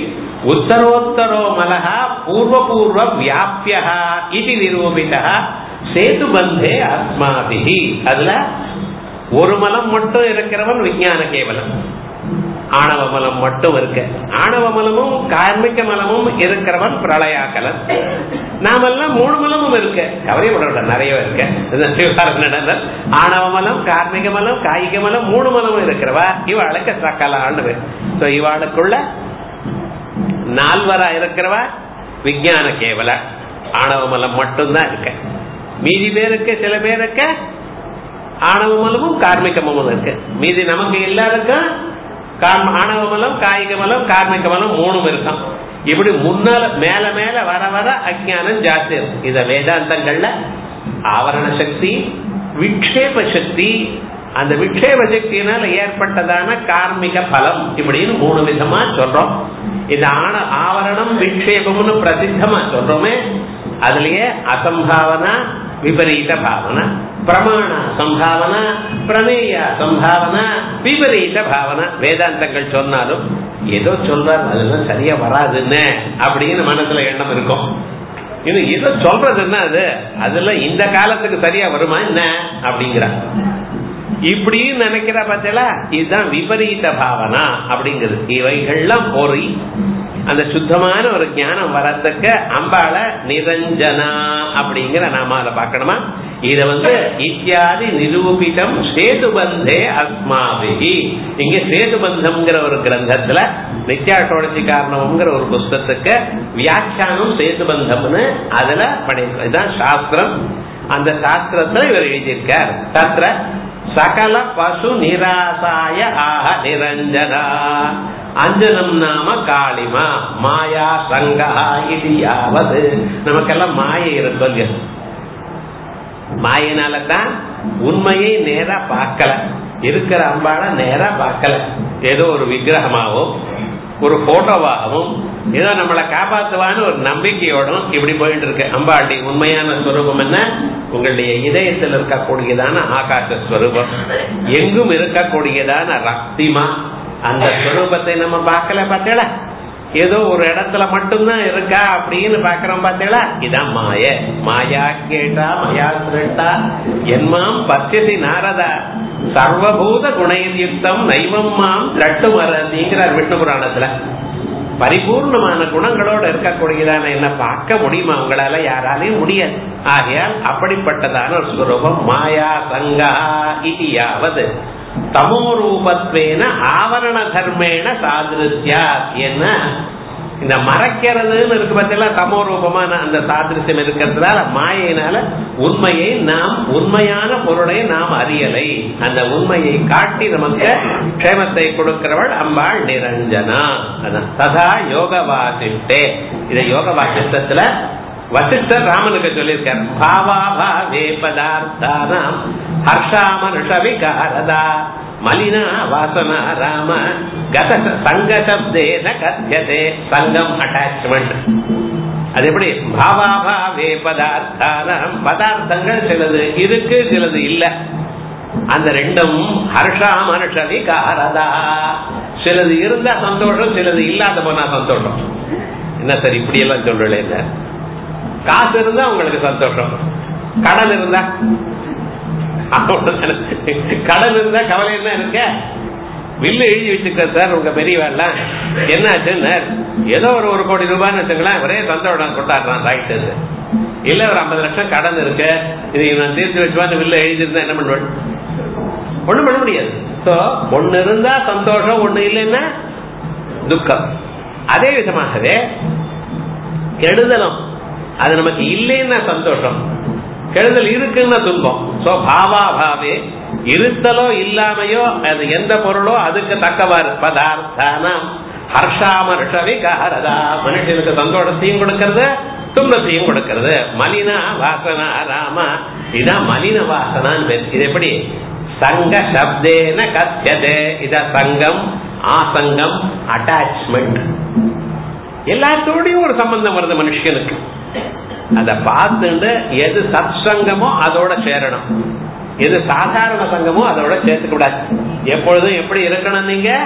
உத்தரோத்தரோ மலக பூர்வ பூர்வ வியாபிய இது நிரூபித சேது பந்தே அஸ்மாபிஹி அதுல ஒரு மலம் மட்டும் இருக்கிறவன் விஞ்ஞான கேவலம் ஆணவ மலம் மட்டும் இருக்கு ஆணவ மலமும் கார்மிக மலமும் இருக்கிறவன் பிரளயாக்கலன் நாமெல்லாம் மூணு மலமும் இருக்கு கவலைப்பட நிறைய இருக்கு ஆணவ மலம் கார்மிக மலம் காய்க மலம் மூணு மலமும் இருக்கிறவா இவாளுக்கு சக்கலான்னு சோ இவாளுக்குள்ள நால்வரா இருக்கிறவா விஞ்ஞான கேவல ஆணவ மலம் மட்டும்தான் இருக்கு மீதி பேருக்கு சில பேருக்கு ஆணவ மலமும் கார்மிக மலமும் இருக்கு மீதி நமக்கு எல்லாருக்கும் ஆணவ மலம் காய்க மலம் கார்மிக மலம் மூணும் இருக்கும் இப்படி முன்னால மேல மேல வர வர அஜானம் ஜாஸ்தி இருக்கும் இத வேதாந்தங்கள்ல ஆவரண சக்தி விக்ஷேப சக்தி அந்த விக்ஷேப சக்தியினால ஏற்பட்டதான கார்மிக பலம் இப்படின்னு மூணு விதமா சொல்றோம் இது ஆன ஆவரணம் விக்ஷேபம்னு பிரசித்தமா சொல்றோமே அதுலயே அசம்பாவனா விபரீத பாவனா பிரமாண சம்பாவனா பிரமேய சம்பாவனா விபரீத பாவனா வேதாந்தங்கள் சொன்னாலும் ஏதோ சொல்றாரு அதெல்லாம் சரியா வராதுன்னு அப்படின்னு மனசுல எண்ணம் இருக்கும் இன்னும் ஏதோ சொல்றது என்ன அது அதெல்லாம் இந்த காலத்துக்கு சரியா வருமா என்ன அப்படிங்கிற இப்படின்னு நினைக்கிற பார்த்தீங்களா இதுதான் விபரீத பாவனா அப்படிங்கிறது இவைகள்லாம் பொறி அந்த சுத்தமான ஒரு ஞானம் வரத்துக்கு அம்பாள நிரஞ்சனா அப்படிங்கிற நாம அதை பார்க்கணுமா இத வந்து இத்தியாதி நிரூபிதம் சேதுபந்தே அஸ்மாபிகி இங்க சேதுபந்தம்ங்கிற ஒரு கிரந்தத்துல நித்யாட்டோடசி காரணம்ங்கிற ஒரு புஸ்தத்துக்கு வியாக்கியானம் சேதுபந்தம்னு அதுல படிக்கிறோம் இதுதான் சாஸ்திரம் அந்த சாஸ்திரத்துல இவர் எழுதியிருக்கார் தத்ர சகல பசு நிராசாய ஆக நிரஞ்சனா அஞ்சனம் நாம காளிமா மாயா சங்கா இது யாவது நமக்கெல்லாம் மாயை இருக்கும் மாயினாலதான் உண்மையை நேரா பார்க்கல இருக்கிற அம்பாள நேரா பார்க்கல ஏதோ ஒரு விக்கிரகமாகவும் ஒரு போட்டோவாகவும் ஏதோ நம்மளை காப்பாத்துவான்னு ஒரு நம்பிக்கையோடும் இப்படி போயிட்டு இருக்கு அம்பாட்டி உண்மையான ஸ்வரூபம் என்ன உங்களுடைய இதயத்தில் இருக்கக்கூடியதான ஆகாச ஸ்வரூபம் எங்கும் இருக்கக்கூடியதான ரக்திமா அந்த ஸ்வரூபத்தை நம்ம பார்க்கல பார்த்தீங்களா ஏதோ ஒரு இடத்துல மட்டும்தான் இருக்கா அப்படின்னு பாக்குறோம் பார்த்தீங்களா இதான் மாய மாயா கேட்டா மயா சிரட்டா என்மாம் பச்சதி நாரதா சர்வபூத குணயுக்தம் நைவம் மாம் திரட்டு மரதிங்கிறார் விஷ்ணு புராணத்துல பரிபூர்ணமான குணங்களோட இருக்கக்கூடியதான என்ன பார்க்க முடியுமா உங்களால யாராலையும் முடியாது ஆகையால் அப்படிப்பட்டதான ஒரு ஸ்வரூபம் மாயா சங்கா இதியாவது தமோரூபத்வேன ஆவரண தர்மேன சாதிருத்தியா என்ன இந்த மறைக்கிறதுன்னு இருக்கு பார்த்தீங்களா தமோ ரூபமான அந்த சாதிருத்தியம் இருக்கிறதுனால மாயினால உண்மையை நாம் உண்மையான பொருளை நாம் அறியலை அந்த உண்மையை காட்டி நமக்கு க்ஷேமத்தை கொடுக்கிறவள் அம்பாள் நிரஞ்சனா அதான் ததா யோக வாசிஷ்டே இதை யோக வாசிஷ்டத்துல வசிஷ்டர் ராமனுக்கு சொல்லியிருக்கார் பாவா பாவே பதார்த்தானாம் ஹர்ஷாமனுஷ விகாரதா மலினா வாசனா ராம கத சங்க சப்தேன கத்தியதே சங்கம் அட்டாச்மெண்ட் அது எப்படி பாவாபாவே பதார்த்தானம் பதார்த்தங்கள் சிலது இருக்கு சிலது இல்ல அந்த ரெண்டும் ஹர்ஷாம் ஹர்ஷ விகாரதா சிலது இருந்தா சந்தோஷம் சிலது இல்லாத போனா சந்தோஷம் என்ன சார் இப்படி எல்லாம் சொல்றேன் காசு இருந்தா உங்களுக்கு சந்தோஷம் கடன் இருந்தா கடன் இருந்தா கவலை என்ன இருக்க வில்லு எழுதி வச்சுக்க சார் உங்க பெரியவெல்லாம் என்னாச்சு ஏதோ ஒரு ஒரு கோடி ரூபாய்னு வச்சுங்களேன் ஒரே சந்தோஷம் கொண்டாடுறான் ரைட்டு இல்ல ஒரு ஐம்பது லட்சம் கடன் இருக்கு இது நான் தீர்த்து வச்சுவான்னு வில்ல எழுதிருந்தா என்ன பண்ணுவேன் ஒண்ணும் பண்ண முடியாது சோ ஒண்ணு இருந்தா சந்தோஷம் ஒண்ணு இல்லைன்னா துக்கம் அதே விதமாகவே கெடுதலும் அது நமக்கு இல்லைன்னா சந்தோஷம் கெடுதல் இருக்குன்னா துன்பம் சோ பாவா பாவே இருத்தலோ இல்லாமையோ அது எந்த பொருளோ அதுக்கு தக்கவாறு பதார்த்தானம் ஹர்ஷாமர்ஷவி காரதா மனுஷனுக்கு சந்தோஷத்தையும் கொடுக்கறது துன்பத்தையும் கொடுக்கறது மலினா வாசனா ராமா இதான் மலின வாசனான்னு பேர் இது எப்படி சங்க சப்தேன கத்தியதே இத சங்கம் ஆசங்கம் அட்டாச்மெண்ட் எல்லாத்தோடையும் ஒரு சம்பந்தம் வருது மனுஷனுக்கு அத பார்த்துட்டு எது சத் சங்கமோ அதோட சேரணும் எது சாதாரண சங்கமோ அதோட சேர்த்துக்க கூடாது எப்பொழுதும் எப்படி இருக்கணும் நீங்க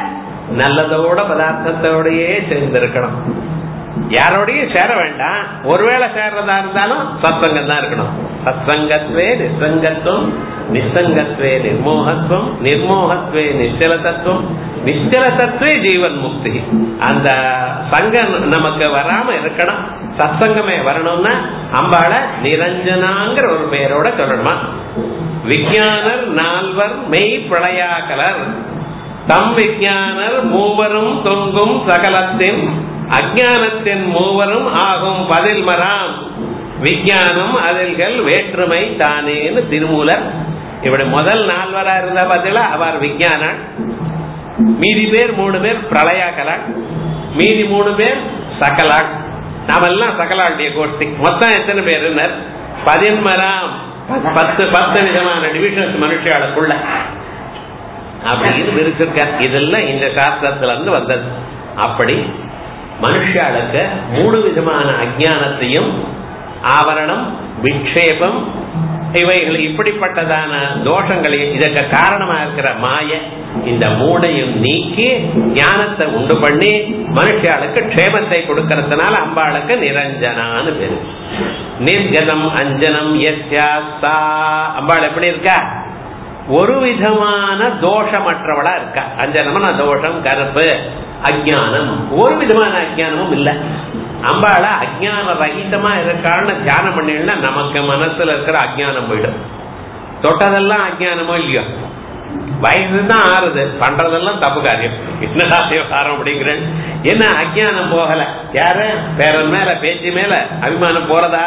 நல்லதோட பதார்த்தத்தோடயே சேர்ந்திருக்கணும் யாரோடையும் சேர வேண்டாம் ஒருவேளை சேர்றதா இருந்தாலும் சத்சங்கம் தான் இருக்கணும் சத்சங்கத்வே நிசங்கத்துவம் நிசங்கத்வே நிர்மோகத்துவம் நிர்மோகத்வே நிச்சல தத்துவம் நிச்சல தத்துவே ஜீவன் முக்தி அந்த சங்கம் நமக்கு வராம இருக்கணும் சத்சங்கமே வரணும்னா அம்பாள நிரஞ்சனாங்கிற ஒரு பெயரோட சொல்லணுமா விஞ்ஞானர் நால்வர் மெய் பிரளயாக்கலர் தம் விஞ்ஞானர் மூவரும் தொங்கும் சகலத்தின் அஜானத்தின் மூவரும் ஆகும் பதில் மராம் விஞ்ஞானம் அதில்கள் வேற்றுமை தானேன்னு திருமூலர் இப்படி முதல் நால்வரா இருந்த பதில அவர் விஞ்ஞானன் மீதி பேர் மூணு பேர் பிரளயாக்கலான் மீதி மூணு பேர் சகலான் நாமெல்லாம் சகலாண்டிய கோஷ்டி மொத்தம் எத்தனை பேர் பதின்மராம் பத்து பத்து விதமான டிவிஷன்ஸ் மனுஷாளுக்குள்ள அப்படின்னு விரிச்சிருக்க இதெல்லாம் இந்த சாஸ்திரத்துல இருந்து வந்தது அப்படி மனுஷாளுக்கு மூணு விதமான அஜானத்தையும் ஆவரணம் விக்ஷேபம் இவைகள் இப்படிப்பட்டதான தோஷங்களையும் இதற்கு காரணமா இருக்கிற மாய இந்த மூடையும் நீக்கி ஞானத்தை உண்டு பண்ணி மனுஷாளுக்கு க்ஷேமத்தை கொடுக்கறதுனால அம்பாளுக்கு நிரஞ்சனான்னு பேரு நிர்கதம் அஞ்சனம் எஸ்யாஸ்தா அம்பாள் எப்படி இருக்கா ஒரு விதமான தோஷமற்றவளா இருக்கா அஞ்சனம்னா தோஷம் கருப்பு அஜானம் ஒரு விதமான அஜானமும் இல்ல அம்பாள அஜான ரகிதமா இருக்கான்னு தியானம் பண்ணினா நமக்கு மனசுல இருக்கிற அஜானம் போயிடும் தொட்டதெல்லாம் அஜானமோ இல்லையோ வயசுதான் ஆறுது பண்றதெல்லாம் தப்பு காரியம் என்னடா விவகாரம் அப்படிங்கிறேன் என்ன அஜானம் போகல யாரு பேரன் மேல பேச்சு மேல அபிமானம் போறதா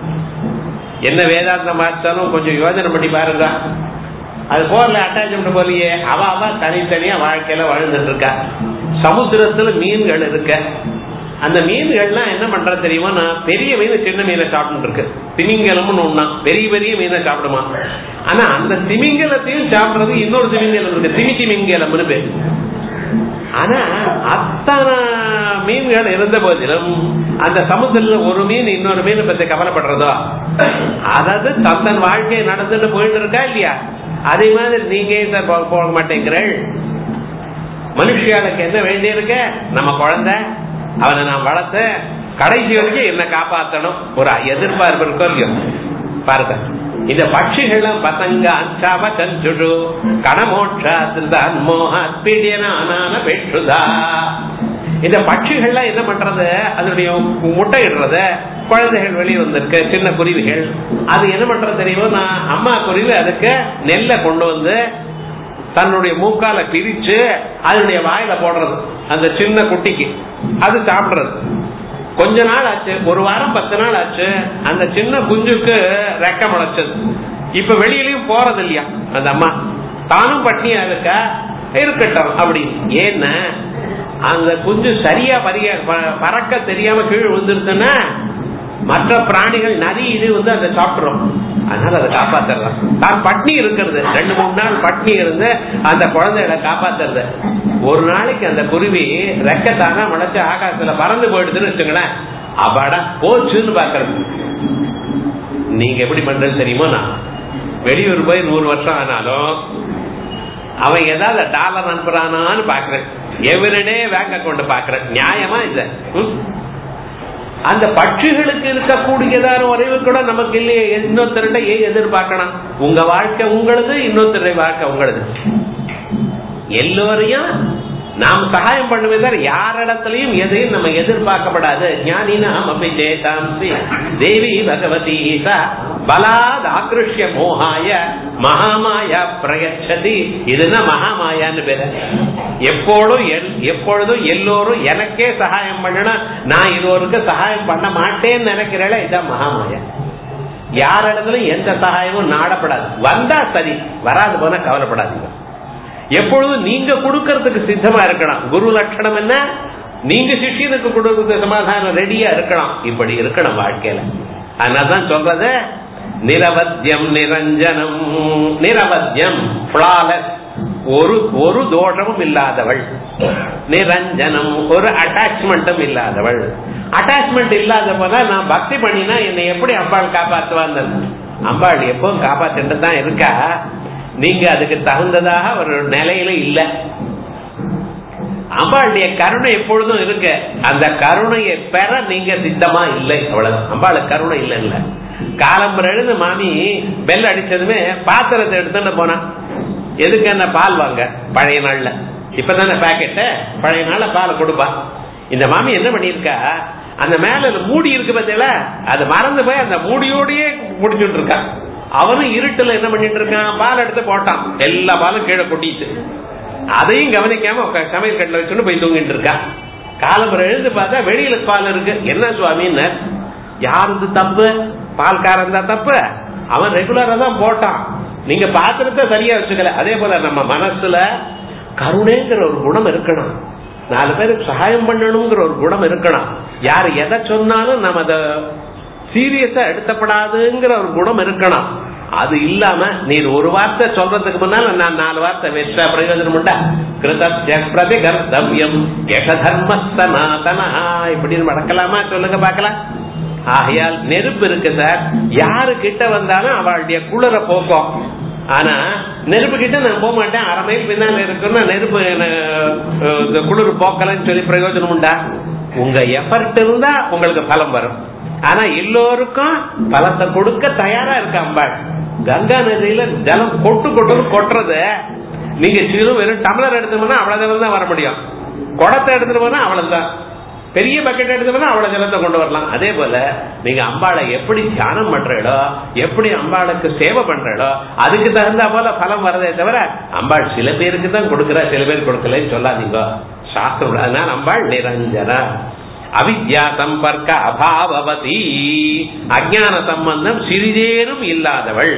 என்ன வேதாந்தம் பார்த்தாலும் கொஞ்சம் யோஜனை பண்ணி பாருங்க அது போர்ல அட்டாச்மெண்ட் போலியே அவ அவ தனித்தனியா வாழ்க்கையில வாழ்ந்துட்டு இருக்கா சமுத்திரத்துல மீன்கள் இருக்க அந்த மீன்கள்லாம் என்ன பண்ற தெரியுமா நான் பெரிய மீன் சின்ன மீனை சாப்பிட்டு இருக்கு திமிங்கலம்னு ஒண்ணா பெரிய பெரிய மீனை சாப்பிடுமா ஆனா அந்த திமிங்கலத்தையும் சாப்பிடுறது இன்னொரு திமிங்கலம் இருக்கு திமி திமிங்கலம்னு பேரு ஆனா அத்தனை மீன்கள் இருந்த போதிலும் அந்த சமுத்திரத்துல ஒரு மீன் இன்னொரு மீன் பத்தி கவலைப்படுறதோ அதாவது தத்தன் வாழ்க்கையை நடந்துட்டு போயிட்டு இருக்கா இல்லையா அதே மாதிரி நீங்க சார் போக மாட்டேங்கிறள் மனுஷியாளுக்கு என்ன வேண்டி இருக்க நம்ம குழந்தை அவனை நான் வளர்த்த கடைசி வரைக்கும் என்ன காப்பாத்தணும் ஒரு எதிர்பார்ப்பு இருக்கோ இல்லையோ பாருங்க இந்த பட்சிகளும் பசங்க அஞ்சாவ கஞ்சுடு கணமோட்சா மோக பீடியனான பெற்றுதா இந்த பட்சிகள்லாம் என்ன பண்றது அதனுடைய முட்டை இடுறத குழந்தைகள் வெளியே வந்திருக்கு சின்ன குருவிகள் அது என்ன பண்றது தெரியுமோ நான் அம்மா குருவி அதுக்கு நெல்லை கொண்டு வந்து தன்னுடைய மூக்கால பிரிச்சு அதனுடைய வாயில போடுறது அந்த சின்ன குட்டிக்கு அது சாப்பிடுறது கொஞ்ச நாள் ஆச்சு ஒரு வாரம் பத்து நாள் ஆச்சு அந்த சின்ன குஞ்சுக்கு ரெக்க முளைச்சது இப்ப வெளியிலயும் போறது இல்லையா அந்த அம்மா தானும் பட்னியா இருக்கா இருக்கட்டும் அப்படி ஏன்னா அந்த குஞ்சு சரியா பறிய பறக்க தெரியாம கீழ் விழுந்துருச்சுன்னா மற்ற பிராணிகள் நரி இது வந்து அதை சாப்பிடுறோம் அதனால அதை காப்பாத்திடலாம் தான் பட்னி இருக்கிறது ரெண்டு மூணு நாள் பட்னி இருந்து அந்த குழந்தைகளை காப்பாத்துறது ஒரு நாளைக்கு அந்த குருவி ரெக்கத்தானா முளைச்சு ஆகாசத்துல பறந்து போயிடுதுன்னு வச்சுங்களேன் அப்பாடா போச்சுன்னு பாக்குறது நீங்க எப்படி பண்றது தெரியுமோ நான் வெளியூர் போய் நூறு வருஷம் ஆனாலும் அவன் ஏதாவது டாலர் அனுப்புறானான்னு பாக்குறேன் எவரிடே பேங்க் அக்கௌண்ட் பாக்குறேன் நியாயமா இல்ல அந்த பட்சிகளுக்கு இருக்கக்கூடியதான உறவு கூட நமக்கு இல்லையே இன்னொருத்தருட ஏன் எதிர்பார்க்கணும் உங்க வாழ்க்கை உங்களது இன்னொருத்தருடைய வாழ்க்கை உங்களது எல்லோரையும் நாம் சகாயம் பண்ணுவே தவிர யாரிடத்திலையும் எதையும் நம்ம எதிர்பார்க்கப்படாது ஞானினாம் அப்படி ஜெயதாம்சி தேவி பகவதி ஈசா பலாத் ஆக்ருஷ்ய மோகாய மகாமாயா பிரயச்சதி இதுதான் மகாமாயான்னு பேரு எப்பொழுதும் எப்பொழுதும் எல்லோரும் எனக்கே சகாயம் பண்ணணும் நான் இருவருக்கு சகாயம் பண்ண மாட்டேன்னு நினைக்கிறேன் இதான் மகாமாயா யாரிடத்துலயும் எந்த சகாயமும் நாடப்படாது வந்தா சரி வராது போனா கவலைப்படாதீங்க எப்பொழுதும் நீங்க கொடுக்கறதுக்கு சித்தமா இருக்கணும் குரு லட்சணம் என்ன நீங்க சிஷியனுக்கு கொடுக்கறது சமாதானம் ரெடியா இருக்கணும் இப்படி இருக்கணும் வாழ்க்கையில அதனாலதான் சொல்றது நிரவத்தியம் நிரஞ்சனம் நிரவத்தியம் பிளாலஸ் ஒரு ஒரு தோஷமும் இல்லாதவள் நிரஞ்சனம் ஒரு அட்டாச்மெண்ட்டும் இல்லாதவள் அட்டாச்மெண்ட் இல்லாத போல நான் பக்தி பண்ணினா என்னை எப்படி அம்பாள் காப்பாத்துவான்னு அம்பாள் எப்பவும் காப்பாத்திட்டு தான் இருக்கா நீங்க அதுக்கு தகுந்ததாக ஒரு நிலையில இல்ல அம்பாளுடைய கருணை எப்பொழுதும் இருக்கு அந்த கருணையை பெற நீங்க சித்தமா இல்லை அவ்வளவு அம்பாளு கருணை இல்லை இல்ல காலம்பரம் எழுந்து மாமி பெல் அடிச்சதுமே பாத்திரத்தை எடுத்துட்டு போனான் எதுக்கு என்ன பால் வாங்க பழைய நாள்ல இப்பதானே பாக்கெட்ட பழைய நாள்ல பால் கொடுப்பா இந்த மாமி என்ன பண்ணிருக்கா அந்த மேல மூடி இருக்கு பார்த்தீங்களா அது மறந்து போய் அந்த மூடியோடயே முடிச்சுட்டு இருக்கா அவனும் இருட்டுல என்ன பண்ணிட்டு இருக்கான் பால் எடுத்து போட்டான் எல்லா பாலும் கீழே கொட்டிட்டு அதையும் கவனிக்காம சமையல் கட்டில வச்சுட்டு போய் தூங்கிட்டு இருக்கா காலம்பரம் எழுந்து பார்த்தா வெளியில பால் இருக்கு என்ன சுவாமின்னு யாருக்கு தப்பு பால்காரன் தான் தப்பு அவன் ரெகுலரா தான் போட்டான் நீங்க பாத்திரத்தை சரியா வச்சுக்கல அதே போல நம்ம மனசுல கருணைங்கிற ஒரு குணம் இருக்கணும் நாலு பேருக்கு சகாயம் பண்ணணுங்கிற ஒரு குணம் இருக்கணும் யார் எதை சொன்னாலும் நம்ம அதை சீரியஸா எடுத்தப்படாதுங்கிற ஒரு குணம் இருக்கணும் அது இல்லாம நீர் ஒரு வார்த்தை சொல்றதுக்கு முன்னால நான் நாலு வார்த்தை வச்சா பிரயோஜனம் உண்டா கிருதத்ய பிரதி கர்த்தவியம் யக தர்ம சனாதனா இப்படின்னு மடக்கலாமா சொல்லுங்க பாக்கலாம் ஆகையால் நெருப்பு இருக்கு சார் யாரு கிட்ட வந்தாலும் அவளுடைய குளிர போக்கும் ஆனா நெருப்பு கிட்ட நான் போக மாட்டேன் அரை மைல் பின்னால இருக்குன்னா நெருப்பு குளிர் போக்கலன்னு சொல்லி பிரயோஜனம் உண்டா உங்க எஃபர்ட் இருந்தா உங்களுக்கு பலம் வரும் ஆனா எல்லோருக்கும் பலத்தை கொடுக்க தயாரா இருக்க அம்பாள் கங்கா நதியில ஜலம் கொட்டு கொட்டுன்னு கொட்டுறது நீங்க சிறு வெறும் டம்ளர் எடுத்தோம்னா அவ்வளவு தான் வர முடியும் குடத்தை எடுத்துட்டு போனா அவ்வளவுதான் பெரிய பக்கெட் எடுத்தோம்னா அவ்வளவு ஜலத்தை கொண்டு வரலாம் அதே போல நீங்க அம்பாளை எப்படி தியானம் பண்றீங்களோ எப்படி அம்பாளுக்கு சேவை பண்றீங்களோ அதுக்கு தகுந்த போல பலம் வரதே தவிர அம்பாள் சில பேருக்கு தான் கொடுக்குறா சில பேர் கொடுக்கலன்னு சொல்லாதீங்க சாஸ்திரம் அதனால அம்பாள் நிரஞ்சனா அவித்யா சம்பர்க்க அபாவதி அஜான சம்பந்தம் சிறிதேனும் இல்லாதவள்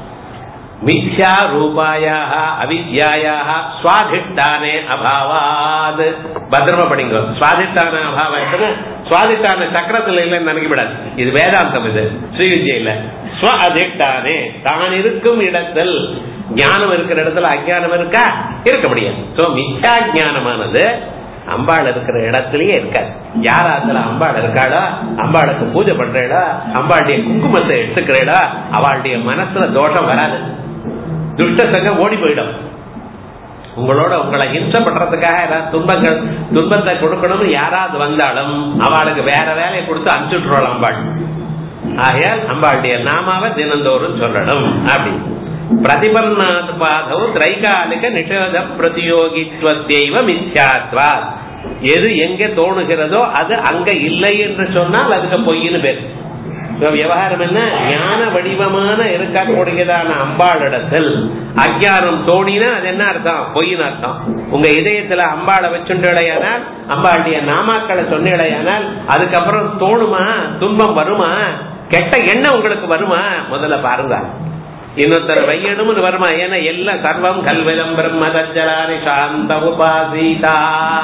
மித்யா ரூபாயாக அவித்யாயாக சுவாதிஷ்டானே அபாவாது பத்திரமா படிங்க சுவாதிஷ்டான அபாவம் சுவாதிஷ்டான சக்கரத்துல இல்லைன்னு நினைக்கப்படாது இது வேதாந்தம் இது ஸ்ரீ வித்யில ஸ்வஅதிஷ்டானே தான் இருக்கும் இடத்தில் ஞானம் இருக்கிற இடத்துல அஜானம் இருக்கா இருக்க முடியாது சோ மித்யா ஞானமானது அம்பாள் இருக்கிற இடத்துலயே இருக்காது யாராத்துல அம்பாள் இருக்காளோ அம்பாளுக்கு பூஜை பண்றேடா அம்பாளுடைய குங்குமத்தை எடுத்துக்கிறேடா அவளுடைய மனசுல தோஷம் வராது துஷ்ட சங்கம் ஓடி போயிடும் உங்களோட உங்களை இன்சம் பண்றதுக்காக ஏதாவது துன்பங்கள் துன்பத்தை கொடுக்கணும்னு யாராவது வந்தாலும் அவளுக்கு வேற வேலையை கொடுத்து அனுப்பிச்சுட்டுருவாள் அம்பாள் ஆகையால் அம்பாளுடைய நாமாவை தினந்தோறும் சொல்லணும் அப்படி பிரதிபன்னாத் பாதவ் திரைகாலிக நிஷேத பிரதியோகித்வத்தைவ மித்யாத்வா எது எங்க தோணுகிறதோ அது அங்க இல்லை என்று சொன்னால் அதுக்கு பொய்னு பேர் விவகாரம் என்ன ஞான வடிவமான இருக்கக்கூடியதான அம்பாளிடத்தில் அஜானம் தோணினா அது என்ன அர்த்தம் பொய்னு அர்த்தம் உங்க இதயத்துல அம்பாளை வச்சுடையானால் அம்பாளுடைய நாமாக்களை சொன்னிடையானால் அதுக்கப்புறம் தோணுமா துன்பம் வருமா கெட்ட எண்ணம் உங்களுக்கு வருமா முதல்ல பாருங்க இன்னொருத்தர் வையணும்னு வருமா ஏன்னா எல்லாம் சர்வம் கல்விலம் பிரம்ம தஜலாரி சாந்த உபாசீதா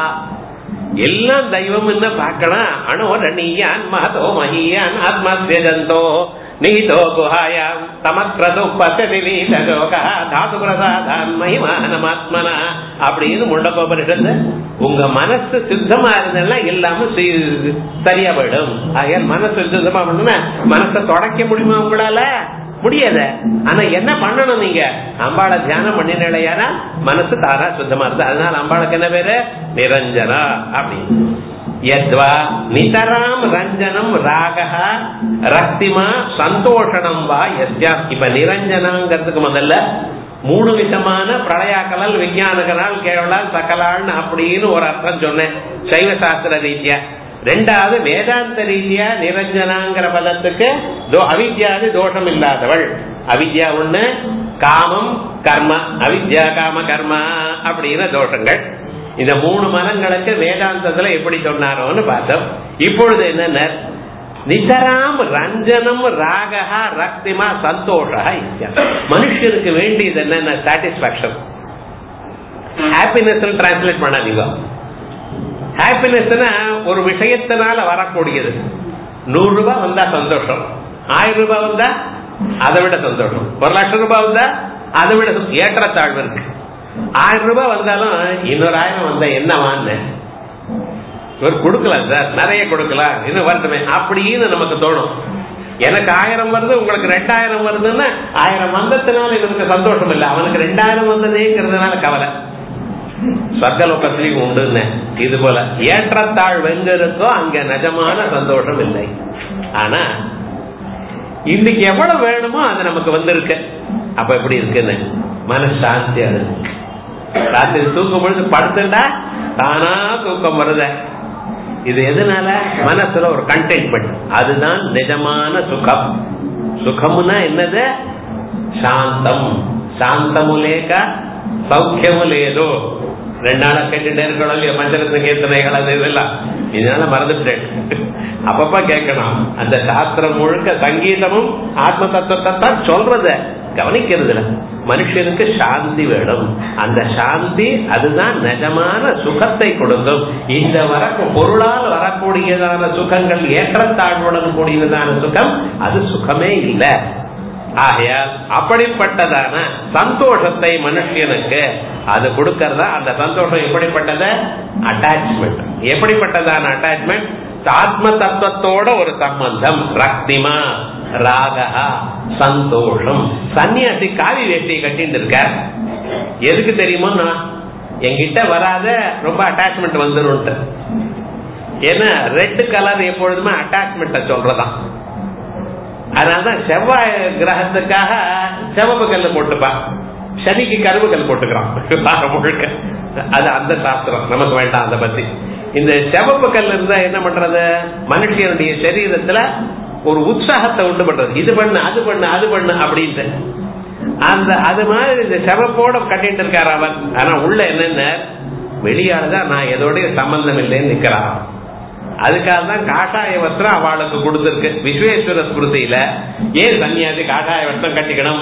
எல்லாம் தெய்வம் என்ன பார்க்கலாம் அணோரணியான் மகதோ மகியான் ஆத்மஸ்யஜந்தோ நீதோ குஹாயாம் தமக்ரது பசதிலீதோகா தாது பிரசாதான் மகிமானமாத்மனா அப்படின்னு முண்டகோபரிஷத்து உங்க மனசு சுத்தமா இருந்ததுன்னா எல்லாமே சரியா போயிடும் ஆகையால் மனசு சுத்தமா பண்ணுனா மனசை தொடக்க முடியுமா உங்களால முடியாத ஆனா என்ன பண்ணணும் நீங்க அம்பாளை தியானம் பண்ணினா மனசு தாரா சுத்தமா இருக்கு அதனால அம்பாளுக்கு என்ன பேரு நிரஞ்சனா அப்படின்னு யத்வா நிதராம் ரஞ்சனம் ராகா ரக்திமா சந்தோஷனம் வா எஸ்யா இப்ப நிரஞ்சனாங்கிறதுக்கு முதல்ல மூணு விதமான பிரளயாக்கலால் விஞ்ஞானகளால் கேவலால் சகலால் அப்படின்னு ஒரு அர்த்தம் சொன்னேன் சைவ சாஸ்திர ரீதியா ரெண்டாவது வேதாந்த ரீதியா நிரஞ்சனாங்கிற பதத்துக்கு அவித்யாது தோஷம் இல்லாதவள் அவித்யா ஒண்ணு காமம் கர்ம அவித்யா காம கர்மா அப்படிங்கிற தோஷங்கள் இந்த மூணு மனங்களுக்கு வேதாந்தத்துல எப்படி சொன்னாரோன்னு பார்த்தோம் இப்பொழுது என்னென்ன நிதராம் ரஞ்சனம் ராகா ரக்திமா சந்தோஷா மனுஷனுக்கு வேண்டியது என்னென்ன சாட்டிஸ்பாக்சன் ஹாப்பினஸ் டிரான்ஸ்லேட் பண்ணாதீங்க ஹாப்பினஸ்னா ஒரு விஷயத்தினால வரக்கூடியது நூறு ரூபாய் வந்தா சந்தோஷம் ஆயிரம் ரூபாய் வந்தா அதை விட சந்தோஷம் ஒரு லட்சம் ரூபாய் வந்தா அதை விட ஏற்றத்தாழ்வு இருக்கு ஆயிரம் ரூபாய் வந்தாலும் இன்னொரு ஆயிரம் வந்தா என்ன வாங்க இவர் கொடுக்கலாம் சார் நிறைய கொடுக்கலாம் இன்னும் வரட்டுமே அப்படின்னு நமக்கு தோணும் எனக்கு ஆயிரம் வருது உங்களுக்கு ரெண்டாயிரம் வருதுன்னா ஆயிரம் வந்ததுனால இவனுக்கு சந்தோஷம் இல்லை அவனுக்கு ரெண்டாயிரம் வந்ததேங்கிறதுனால கவலை சொர்க்கலோகத்திலையும் உண்டுன்னு இது போல ஏற்றத்தாழ்வு எங்க இருக்கோ அங்க நிஜமான சந்தோஷம் இல்லை ஆனா இன்னைக்கு எவ்வளவு வேணுமோ அது நமக்கு வந்திருக்கு அப்ப எப்படி இருக்குன்னு மனசாந்தி அது ராத்திரி தூக்கம் பொழுது படுத்துட்டா தானா தூக்கம் வருத இது எதனால மனசுல ஒரு கண்டென்ட்மெண்ட் அதுதான் நிஜமான சுகம் சுகம்னா என்னது சாந்தம் சாந்தము లేక సౌఖ్యము లేదు ரெண்டு நாளா கேட்டுட்டே இருக்கணும் இல்லையா மந்திரத்து கீர்த்தனைகள் அது இதெல்லாம் இதனால மறந்துட்டேன் அப்பப்ப கேட்கணும் அந்த சாஸ்திரம் முழுக்க சங்கீதமும் ஆத்ம தத்துவத்தை தான் சொல்றத கவனிக்கிறதுல மனுஷனுக்கு சாந்தி வேணும் அந்த சாந்தி அதுதான் நிஜமான சுகத்தை கொடுக்கும் இந்த வர பொருளால் வரக்கூடியதான சுகங்கள் ஏற்றத்தாழ்வுடன் கூடியதான சுகம் அது சுகமே இல்லை ஆகையால் அப்படிப்பட்டதான சந்தோஷத்தை மனுஷனுக்கு அது கொடுக்கறதா அந்த சந்தோஷம் எப்படிப்பட்டது அட்டாச்மெண்ட் எப்படிப்பட்டதான அட்டாச்மெண்ட் ஆத்ம தத்துவத்தோட ஒரு சம்பந்தம் ரக்திமா ராகா சந்தோஷம் சன்னியாசி காவி வேஷ்டியை கட்டிட்டு இருக்க எதுக்கு தெரியுமோ நான் என்கிட்ட வராத ரொம்ப அட்டாச்மெண்ட் வந்துடும் ஏன்னா ரெட் கலர் எப்பொழுதுமே அட்டாச்மெண்ட்டை சொல்றதான் அதனாலதான் செவ்வாய் கிரகத்துக்காக சிவப்பு கல் போட்டுப்பா சனிக்கு கரும்பு கல் போட்டுக்கிறான் முழுக்க அது அந்த சாஸ்திரம் நமக்கு வேண்டாம் அதை பத்தி இந்த சிவப்பு கல் இருந்தா என்ன பண்றது மனுஷனுடைய சரீரத்துல ஒரு உற்சாகத்தை உண்டு பண்றது இது பண்ணு அது பண்ணு அது பண்ணு அப்படின்ட்டு அந்த அது மாதிரி இந்த சிவப்போட கட்டிட்டு இருக்காரு அவன் ஆனா உள்ள என்னென்ன வெளியாலதான் நான் எதோடைய சம்பந்தம் இல்லைன்னு நிக்கிறான் அதுக்காக தான் காஷாய வஸ்திரம் அவளுக்கு கொடுத்திருக்கு விஸ்வேஸ்வர ஸ்மிருதியில ஏன் சன்னியாசி காஷாய வஸ்திரம் கட்டிக்கணும்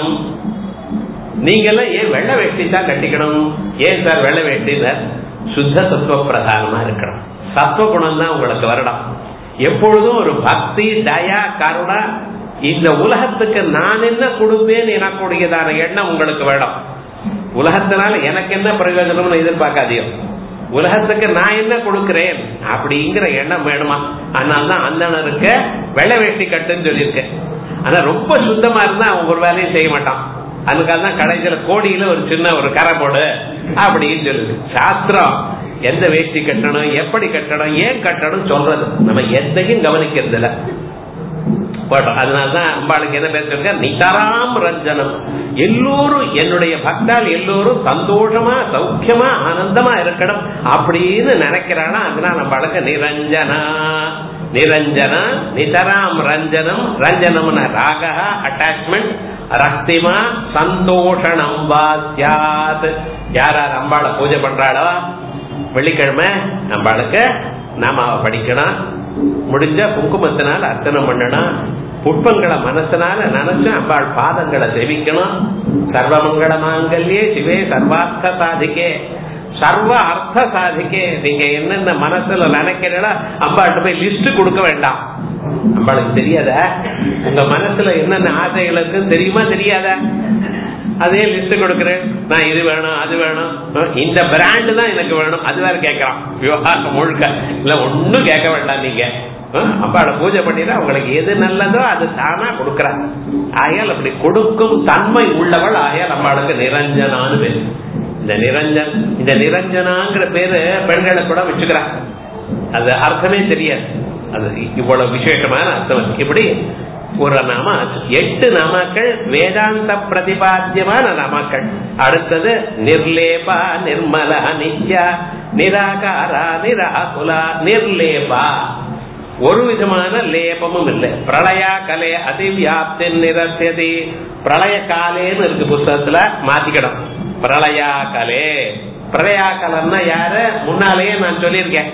நீங்க எல்லாம் ஏன் வெள்ளை வேஷ்டி தான் கட்டிக்கணும் ஏன் சார் வெள்ளை வேஷ்டி சுத்த சத்துவ பிரதானமா இருக்கணும் சத்துவ குணம் தான் உங்களுக்கு வரணும் எப்பொழுதும் ஒரு பக்தி தயா கருணா இந்த உலகத்துக்கு நான் என்ன கொடுப்பேன் எனக்கூடியதான எண்ணம் உங்களுக்கு வேணும் உலகத்தினால எனக்கு என்ன பிரயோஜனம்னு எதிர்பார்க்காதீங்க உலகத்துக்கு நான் என்ன கொடுக்கிறேன் அப்படிங்கிற எண்ணம் வேணுமா அதனால்தான் அந்தனருக்கு வெள்ளை வேஷ்டி கட்டுன்னு சொல்லியிருக்கேன் ஆனா ரொம்ப சுத்தமா இருந்தா அவன் ஒரு வேலையும் செய்ய மாட்டான் அதுக்காக தான் கடைசியில கோடியில ஒரு சின்ன ஒரு கரை போடு அப்படின்னு சொல்லுது சாஸ்திரம் எந்த வேஷ்டி கட்டணும் எப்படி கட்டணும் ஏன் கட்டணும் சொல்றது நம்ம எதையும் கவனிக்கிறது இல்ல போட்டோம் அதனாலதான் அம்பாளுக்கு என்ன பேசிருக்க நிதராம் ரஞ்சனம் எல்லோரும் என்னுடைய பக்தால் எல்லோரும் சந்தோஷமா சௌக்கியமா ஆனந்தமா இருக்கணும் அப்படின்னு நினைக்கிறானா அதனால நம்மளுக்கு நிரஞ்சனா நிரஞ்சனா நிதராம் ரஞ்சனம் ரஞ்சனம்னா ராகா அட்டாச்மெண்ட் ரக்திமா சந்தோஷணம் வாசியாத் யார் யார் அம்பாளை பூஜை பண்றாளோ வெள்ளிக்கிழமை அம்பாளுக்கு நாம படிக்கணும் முடிஞ்ச குங்குமத்தினால அர்ச்சனம் பண்ணணும் புஷ்பங்களை மனசனால நினைச்சு அம்பாள் பாதங்களை செவிக்கணும் சர்வமங்கள மாங்கல்யே சிவே சர்வார்த்த சாதிக்கே சர்வ அர்த்த சாதிக்கே நீங்க என்னென்ன மனசுல நினைக்கிறீங்களோ அம்பாள்கிட்ட போய் லிஸ்ட் கொடுக்க வேண்டாம் அம்பாளுக்கு தெரியாத உங்க மனசுல என்னென்ன ஆசைகள் இருக்குன்னு தெரியுமா தெரியாத அதே லிஸ்ட் கொடுக்குறேன் நான் இது வேணும் அது வேணும் இந்த பிராண்டு தான் எனக்கு வேணும் அது வேற கேட்கறான் விவகாரம் முழுக்க இல்ல ஒன்னும் கேட்க வேண்டாம் நீங்க அப்பாட பூஜை பண்ணினா உங்களுக்கு எது நல்லதோ அது தானா கொடுக்கறாங்க ஆகையால் அப்படி கொடுக்கும் தன்மை உள்ளவள் ஆகையால் அம்பாளுக்கு நிரஞ்சனான்னு பேரு இந்த நிரஞ்சன் இந்த நிரஞ்சனாங்கிற பேரு பெண்களை கூட வச்சுக்கிறாங்க அது அர்த்தமே தெரியாது அது இவ்வளவு விசேஷமான அர்த்தம் இப்படி ஒரு நாம எட்டு நாமாக்கள் வேதாந்த பிரதிபாத்தியமான நாமாக்கள் அடுத்தது நிர்லேபா நிர்மல நித்யா நிராகாரா நிராகுலா நிர்லேபா ஒரு விதமான லேபமும் இல்லை பிரளயா கலே அதிவியாப்தி நிரத்தியதி பிரளய காலேன்னு இருக்கு புஸ்தகத்துல மாத்திக்கணும் பிரளயா கலே பிரளயா கலன்னா யாரு முன்னாலேயே நான் சொல்லியிருக்கேன்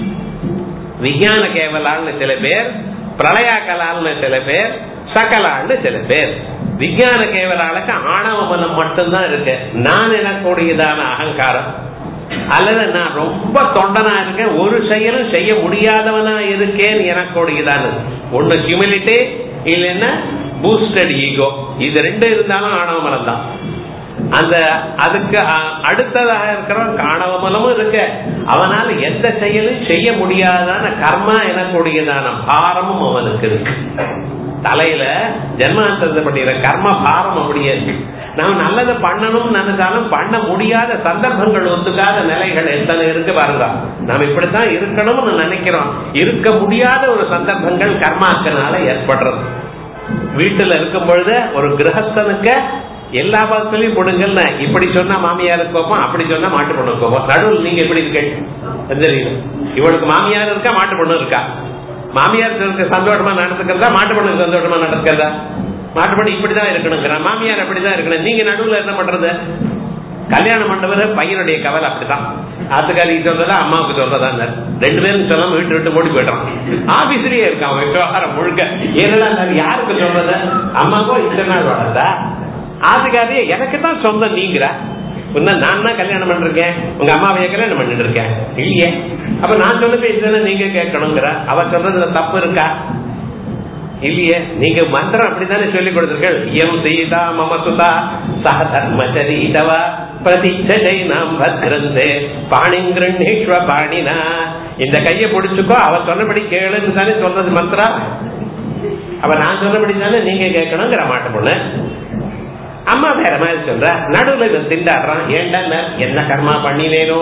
விஞ்ஞான கேவலான்னு சில பேர் பிரளயா கலால்னு சில பேர் சகலான்னு சில பேர் விஞ்ஞான கேவலாளுக்கு ஆணவ மனம் மட்டும்தான் இருக்கு நான் எனக்கூடியதான அகங்காரம் அல்லது நான் ரொம்ப தொண்டனா இருக்கேன் ஒரு செயலும் செய்ய முடியாதவனா இருக்கேன் எனக்கூடியதான ஒண்ணு ஹியூமிலிட்டி இல்லைன்னா பூஸ்டட் ஈகோ இது ரெண்டு இருந்தாலும் ஆணவ மனம் தான் அந்த அதுக்கு அடுத்ததாக இருக்கிறவன் ஆணவ மனமும் இருக்கு அவனால் எந்த செயலும் செய்ய முடியாதான கர்மா எனக்கூடியதான பாரமும் அவனுக்கு இருக்கு தலையில ஜென்மாந்தரத்தை பண்ணிடுற கர்ம பாரம் அப்படியே இருக்கு நாம் நல்லதை பண்ணணும்னு நினைச்சாலும் பண்ண முடியாத சந்தர்ப்பங்கள் ஒத்துக்காத நிலைகள் எத்தனை இருக்கு பாருங்க நாம் இப்படித்தான் இருக்கணும்னு நினைக்கிறோம் இருக்க முடியாத ஒரு சந்தர்ப்பங்கள் கர்மாக்கனால ஏற்படுறது வீட்டுல இருக்கும் பொழுது ஒரு கிரகஸ்தனுக்கு எல்லா பக்கத்திலையும் கொடுங்கல்ல இப்படி சொன்னா மாமியாருக்கு கோப்பம் அப்படி சொன்னா மாட்டு பொண்ணு கோப்பம் நடுவில் நீங்க எப்படி இருக்கீங்க தெரியுது இவளுக்கு மாமியார் இருக்கா மாட்டு பொண்ணு இருக்கா மாமியாருக்கு சந்தோஷமா நடந்துக்கிறதா மாட்டு பொண்ணுக்கு சந்தோஷமா நடந்துக்கிறதா மாட்டு பொண்ணு இப்படிதான் இருக்கணுங்கிற மாமியார் அப்படிதான் இருக்கணும் நீங்க நடுவுல என்ன பண்றது கல்யாணம் பண்ணவர் பையனுடைய கவலை அப்படித்தான் ஆத்துக்காரிக்கு சொல்றதா அம்மாவுக்கு சொல்றதா ரெண்டு பேரும் சொல்லாம வீட்டு விட்டு ஓடி போயிட்டான் ஆபீஸ்லயே இருக்கான் விவகாரம் முழுக்க ஏன்னா யாருக்கு சொல்றது அம்மாவோ இத்தனை நாள் வளர்ந்தா ஆத்துக்காரியே எனக்கு தான் சொந்தம் நீங்கிறா இன்னும் நான் தான் கல்யாணம் பண்ணிருக்கேன் உங்க அம்மாவைய கல்யாணம் பண்ணிட்டு இருக்கேன் இல்லையே அப்ப நான் சொன்ன பேசுறேன் நீங்க கேட்கணுங்கிற அவ சொல்றதுல தப்பு இருக்கா இல்லையே நீங்க மந்திரம் அப்படித்தானே சொல்லி கொடுத்திருக்கீர்கள் எம் சீதா மம சுதா சக தர்மச்சரீதவா பிரதிச்சை நாம் பத்ரந்தே பாணிங்கிருஷ்வ பாணினா இந்த கையை பிடிச்சுக்கோ அவ சொன்னபடி கேளுன்னு தானே சொல்றது மந்திரம் அவ நான் சொன்னபடி தானே நீங்க கேட்கணுங்கிற மாட்ட பொண்ணு அம்மா வேற மாதிரி சொல்ற நடுவுல இவன் திண்டாடுறான் ஏண்டா என்ன கர்மா பண்ணினேனோ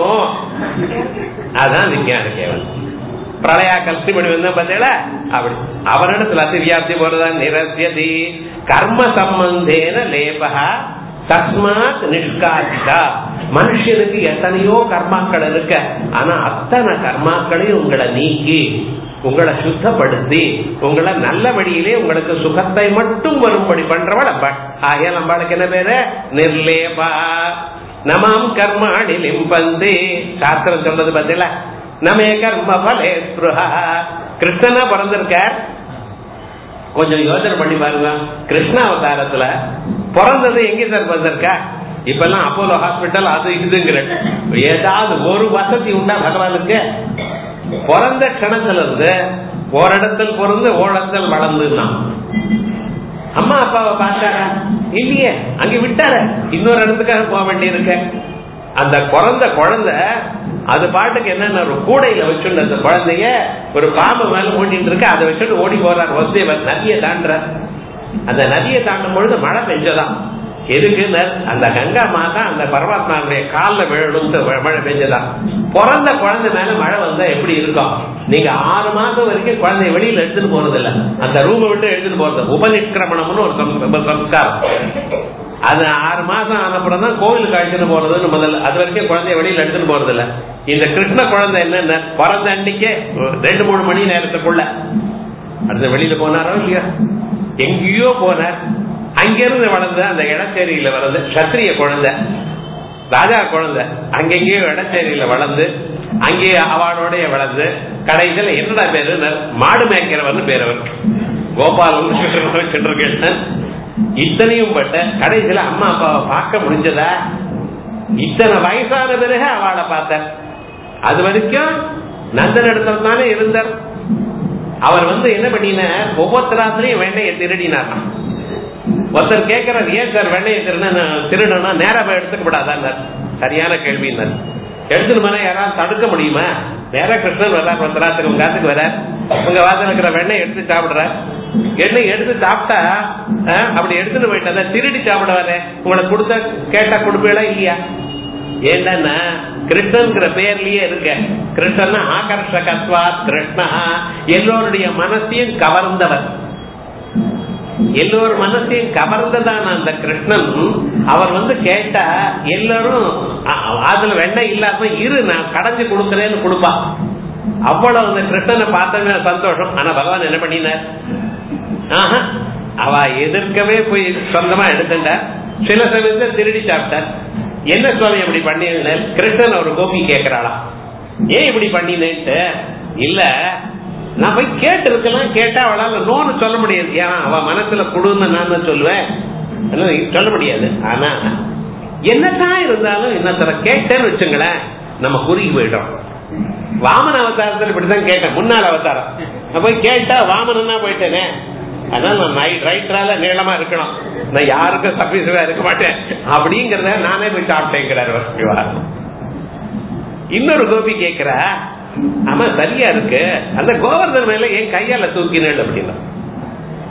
அதான் விஞ்ஞான கேவல் பிரளயா கல்சி பண்ணி வந்தா பார்த்தீங்களா அப்படி அவரிடத்துல அதிவியாப்தி போறதா நிரசியதி கர்ம சம்பந்தேன லேபகா தஸ்மாத் நிஷ்காசிதா மனுஷனுக்கு எத்தனையோ கர்மாக்கள் இருக்க ஆனா அத்தனை கர்மாக்களையும் உங்களை நீக்கி உங்களை சுத்தப்படுத்தி உங்களை நல்ல வழியிலே உங்களுக்கு சுகத்தை மட்டும் வரும்படி பண்றவள் அம்பாள் ஆகிய அம்பாளுக்கு என்ன பேரு நிர்லேபா நமாம் கர்மாணி லிம்பந்தி சாஸ்திரம் சொல்றது பதில நமே கர்ம பலே ஸ்பிருஹா கிருஷ்ணனா பிறந்திருக்க கொஞ்சம் யோசனை பண்ணி பாருங்க கிருஷ்ண அவதாரத்துல பிறந்தது எங்க சார் பிறந்திருக்கா இப்ப எல்லாம் அப்போலோ ஹாஸ்பிட்டல் அது இதுங்கிற ஏதாவது ஒரு வசதி உண்டா பகவானுக்கு பிறந்த கணத்துல இருந்து ஓரிடத்தில் பிறந்து ஓரிடத்தில் வளர்ந்துன்னா அம்மா அப்பாவை பார்த்தாரா இல்லையே அங்க விட்டார இன்னொரு இடத்துக்காக போக வேண்டியிருக்க அந்த பிறந்த குழந்தை அது பாட்டுக்கு என்னென்ன ஒரு கூடையில வச்சுட்டு அந்த குழந்தைய ஒரு பாம்பு மேல ஓட்டிட்டு இருக்கு அதை வச்சுட்டு ஓடி போறார் வசுதேவர் நதியை தாண்டுற அந்த நதியை தாண்டும் பொழுது மழை பெஞ்சதான் எதுக்குன்னு அந்த கங்கா மாதா அந்த பரமாத்மாவுடைய காலில் விழணும் மழை பெஞ்சதான் பிறந்த குழந்தை மேல மழை வந்தா எப்படி இருக்கும் நீங்க ஆறு மாசம் வரைக்கும் குழந்தைய வெளியில எடுத்துட்டு போறது இல்ல அந்த ரூமை விட்டு எடுத்துட்டு போறது உபநிஷ்கிரமணம்னு ஒரு சம்ஸ்காரம் அது ஆறு மாசம் ஆனப்புறம் தான் கோவிலுக்கு அழைச்சிட்டு போறதுன்னு முதல்ல அது வரைக்கும் குழந்தைய வெளியில எடுத்துட்டு போறது இல்ல இந்த கிருஷ்ண குழந்தை என்னென்ன பிறந்த அன்னைக்கே ரெண்டு மூணு மணி நேரத்துக்குள்ள அடுத்த வெளியில போனாரோ இல்லையா எங்கேயோ போனார் அங்கிருந்து வளர்ந்த அந்த இடச்சேரியில வளர்ந்து சத்திரிய குழந்தை ராஜா குழந்தை அங்கெங்கேயோ இடச்சேரியில வளர்ந்து அங்கேயே அவனோடய வளர்ந்து கடைசியில் என்னடா பேரு மாடு மேய்க்கிறவன் பேர் அவர் கோபாலன் இத்தனையும் பட்ட கடைசியில அம்மா அப்பாவை பார்க்க முடிஞ்சதா இத்தனை வயசான பிறகு அவளை பார்த்தார் அது வரைக்கும் நந்தன் இடத்துல தானே இருந்தார் அவர் வந்து என்ன பண்ணினார் ஒவ்வொருத்தராத்திரையும் வெண்ணையை திருடினார் ஒருத்தர் கேட்கிறார் ஏன் சார் வெண்ணையை திருட திருடனா நேரா போய் எடுத்துக்கப்படாதான் சரியான கேள்வினார் எடுத்துட்டு போனா யாராவது தடுக்க முடியுமா நேரா கிருஷ்ணன் வர்றார் ஒருத்தராத்திரி உங்க காத்துக்கு வர உங்க வாசல் இருக்கிற வெண்ணெய் எடுத்து சாப்பிடுற எண்ணெய் எடுத்து சாப்பிட்டா அப்படி எடுத்துட்டு போயிட்டா திருடி சாப்பிட வர உங்களுக்கு கொடுத்த கேட்டா கொடுப்பீங்களா இல்லையா ஏன்னா கிருஷ்ணன்கிற பேர்லயே இருக்க கிருஷ்ணன் ஆகர்ஷகத்வா கிருஷ்ணா எல்லோருடைய மனசையும் கவர்ந்தவர் எல்லோரும் மனசையும் கவர்ந்ததான அந்த கிருஷ்ணன் அவர் வந்து கேட்டா எல்லாரும் அதுல வெண்ணெய் இல்லாம இரு நான் கடைஞ்சு கொடுக்கறேன்னு கொடுப்பா அவ்வளவு அந்த கிருஷ்ணனை பார்த்தவங்க சந்தோஷம் ஆனா பகவான் என்ன பண்ணினார் ஆஹா அவ எதிர்க்கவே போய் சொந்தமா எடுத்துட்டார் சில சமயத்தை திருடி சாப்பிட்டார் என்ன சுவாமி இப்படி பண்ணின கிருஷ்ணன் ஒரு கோபி கேட்கிறாளா ஏன் இப்படி பண்ணினேன்ட்டு இல்ல நான் போய் கேட்டு இருக்கலாம் கேட்டா அவளால நோன்னு சொல்ல முடியாது ஏன் அவ மனசுல கொடுன்னு நான் சொல்லுவேன் சொல்ல முடியாது ஆனா என்னதான் இருந்தாலும் என்ன கேட்டேன்னு வச்சுங்களேன் நம்ம குறுகி போயிட்டோம் வாமன அவதாரத்தில் இப்படிதான் கேட்டேன் முன்னாள் அவதாரம் நான் போய் கேட்டா வாமனா போயிட்டேனே அதனால நான் நைட் ரைட்டரால நீளமா இருக்கணும் நான் யாருக்கும் சபீசரா இருக்க மாட்டேன் அப்படிங்கறத நானே போய் சாப்பிட்டேங்கிறார் இன்னொரு கோபி கேக்குற ஆமா சரியா இருக்கு அந்த கோவர்தன் மேல என் கையால தூக்கினேன் அப்படின்னா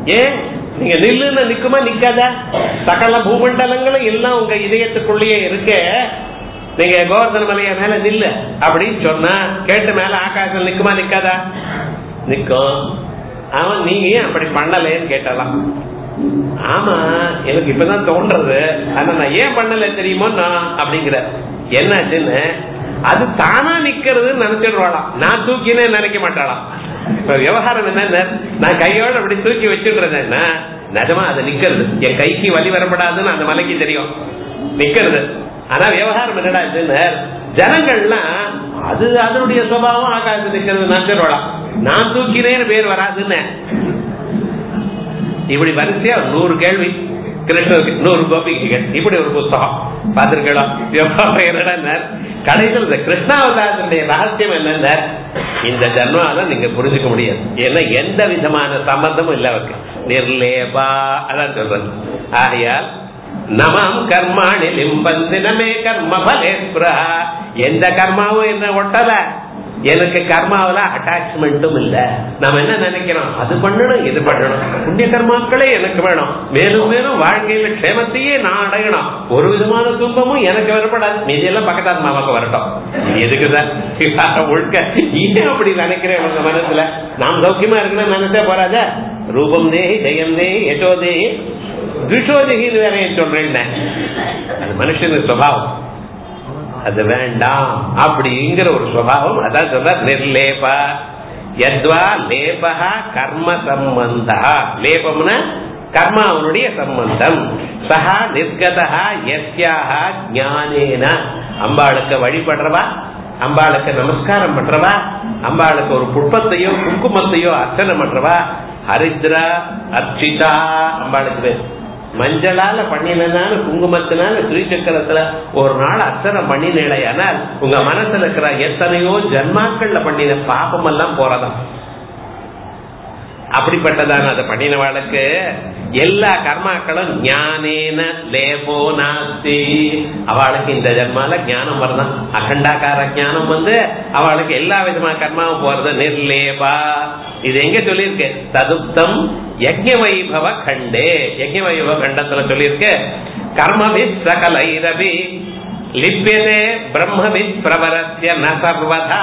ஏன் நீங்க நில்லுன்னு நிக்குமா நிக்காதா சகல பூமண்டலங்களும் எல்லாம் உங்க இதயத்துக்குள்ளேயே இருக்க நீங்க கோவர்தன மலைய மேல நில்லு அப்படின்னு சொன்னா கேட்டு மேல ஆகாசம் நிக்குமா நிக்காதா நிக்கும் அவன் நீங்க ஏன் அப்படி பண்ணலன்னு கேட்டலாம் ஆமா எனக்கு இப்பதான் தோன்றது ஆனா நான் ஏன் பண்ணல தெரியுமோ நான் அப்படிங்கிற என்னாச்சுன்னு அது தானா நிக்கிறதுன்னு நினைச்சிடுவாளாம் நான் தூக்கினே நினைக்க மாட்டாளாம் இப்ப விவகாரம் என்ன நான் கையோட அப்படி தூக்கி வச்சுடுறது என்ன நிஜமா அது நிக்கிறது என் கைக்கு வலி வரப்படாதுன்னு அந்த மலைக்கு தெரியும் நிக்கிறது ஆனா விவகாரம் என்னடா ஜனங்கள்லாம் அது அதனுடைய சுபாவம் ஆகாசம் நிக்கிறது நினைச்சிடுவாளாம் நான் தூக்கினேன்னு பேர் வராதுன்னு இப்படி வரிசையா நூறு கேள்வி கிருஷ்ணருக்கு நூறு கோபிகைகள் இப்படி ஒரு புஸ்தகம் பார்த்திருக்கலாம் என்னடா கடைசியில் இந்த கிருஷ்ணாவதாரனுடைய ரகசியம் என்னன்னா இந்த ஜன்மால நீங்க புரிஞ்சுக்க முடியாது ஏன்னா எந்த விதமான சம்பந்தமும் இல்ல அவருக்கு நிர்லேபா அதான் சொல்றது ஆகையால் நமாம் கர்மாணி லிம்பந்தி நமே கர்ம பலேஸ்வரா எந்த கர்மாவும் என்ன ஒட்டல எனக்கு கர்மாவில அட்டாச்மெண்ட்டும் இல்ல நம்ம என்ன நினைக்கிறோம் அது பண்ணணும் இது பண்ணணும் புண்ணிய கர்மாக்களே எனக்கு வேணும் மேலும் மேலும் வாழ்க்கையில க்ஷேமத்தையே நான் அடையணும் ஒரு விதமான துன்பமும் எனக்கு வரப்படாது மீதியெல்லாம் பக்கத்தாத் மாமாக்கு வரட்டும் எதுக்குதான் ஒழுக்க ஏன் அப்படி நினைக்கிறேன் உங்க மனசுல நாம் சௌக்கியமா இருக்கணும் நினைச்சா போறாத ரூபம் தேஹி ஜெயம் தேஹி யசோ தேஹி துஷோதேகின்னு வேற சொல்றேன் அது மனுஷனுக்கு சுவாவம் அது வேண்டாம் அப்படிங்கிற ஒரு சுவாவம் அதான் சொல்ற நிர்லேப எத்வா லேபா கர்ம சம்பந்தா லேபம்னா கர்மா அவனுடைய சம்பந்தம் சஹா நிர்கதா எஸ்யாக ஞானேன அம்பாளுக்கு வழிபடுறவா அம்பாளுக்கு நமஸ்காரம் பண்றவா அம்பாளுக்கு ஒரு புஷ்பத்தையோ குங்குமத்தையோ அர்ச்சனை பண்றவா ஹரித்ரா அர்ச்சிதா அம்பாளுக்கு பேர் மஞ்சளால பண்ணினால குங்குமத்தினால ஸ்ரீசக்கரத்துல ஒரு நாள் அர்ச்சனை பண்ணினேடையானால் உங்க மனசுல இருக்கிற எத்தனையோ ஜன்மாக்கள்ல பண்ணின பாபம் எல்லாம் போறதாம் அப்படிப்பட்டதான அதை பண்ணினவாளுக்கு எல்லா கர்மாக்களும் ஞானேன லேபோ நாஸ்தி அவளுக்கு இந்த ஜன்மால ஞானம் வரதான் அகண்டாக்கார ஞானம் வந்து அவளுக்கு எல்லா விதமான கர்மாவும் போறது நிர்லேபா இது எங்க சொல்லியிருக்கு ததுப்தம் யஜ்ய வைபவ கண்டே யஜ்ய வைபவ கண்டத்துல சொல்லியிருக்கு கர்மபித் சகலைரபி லிப்பியதே பிரம்மவித் பிரபரஸ்ய ந சர்வதா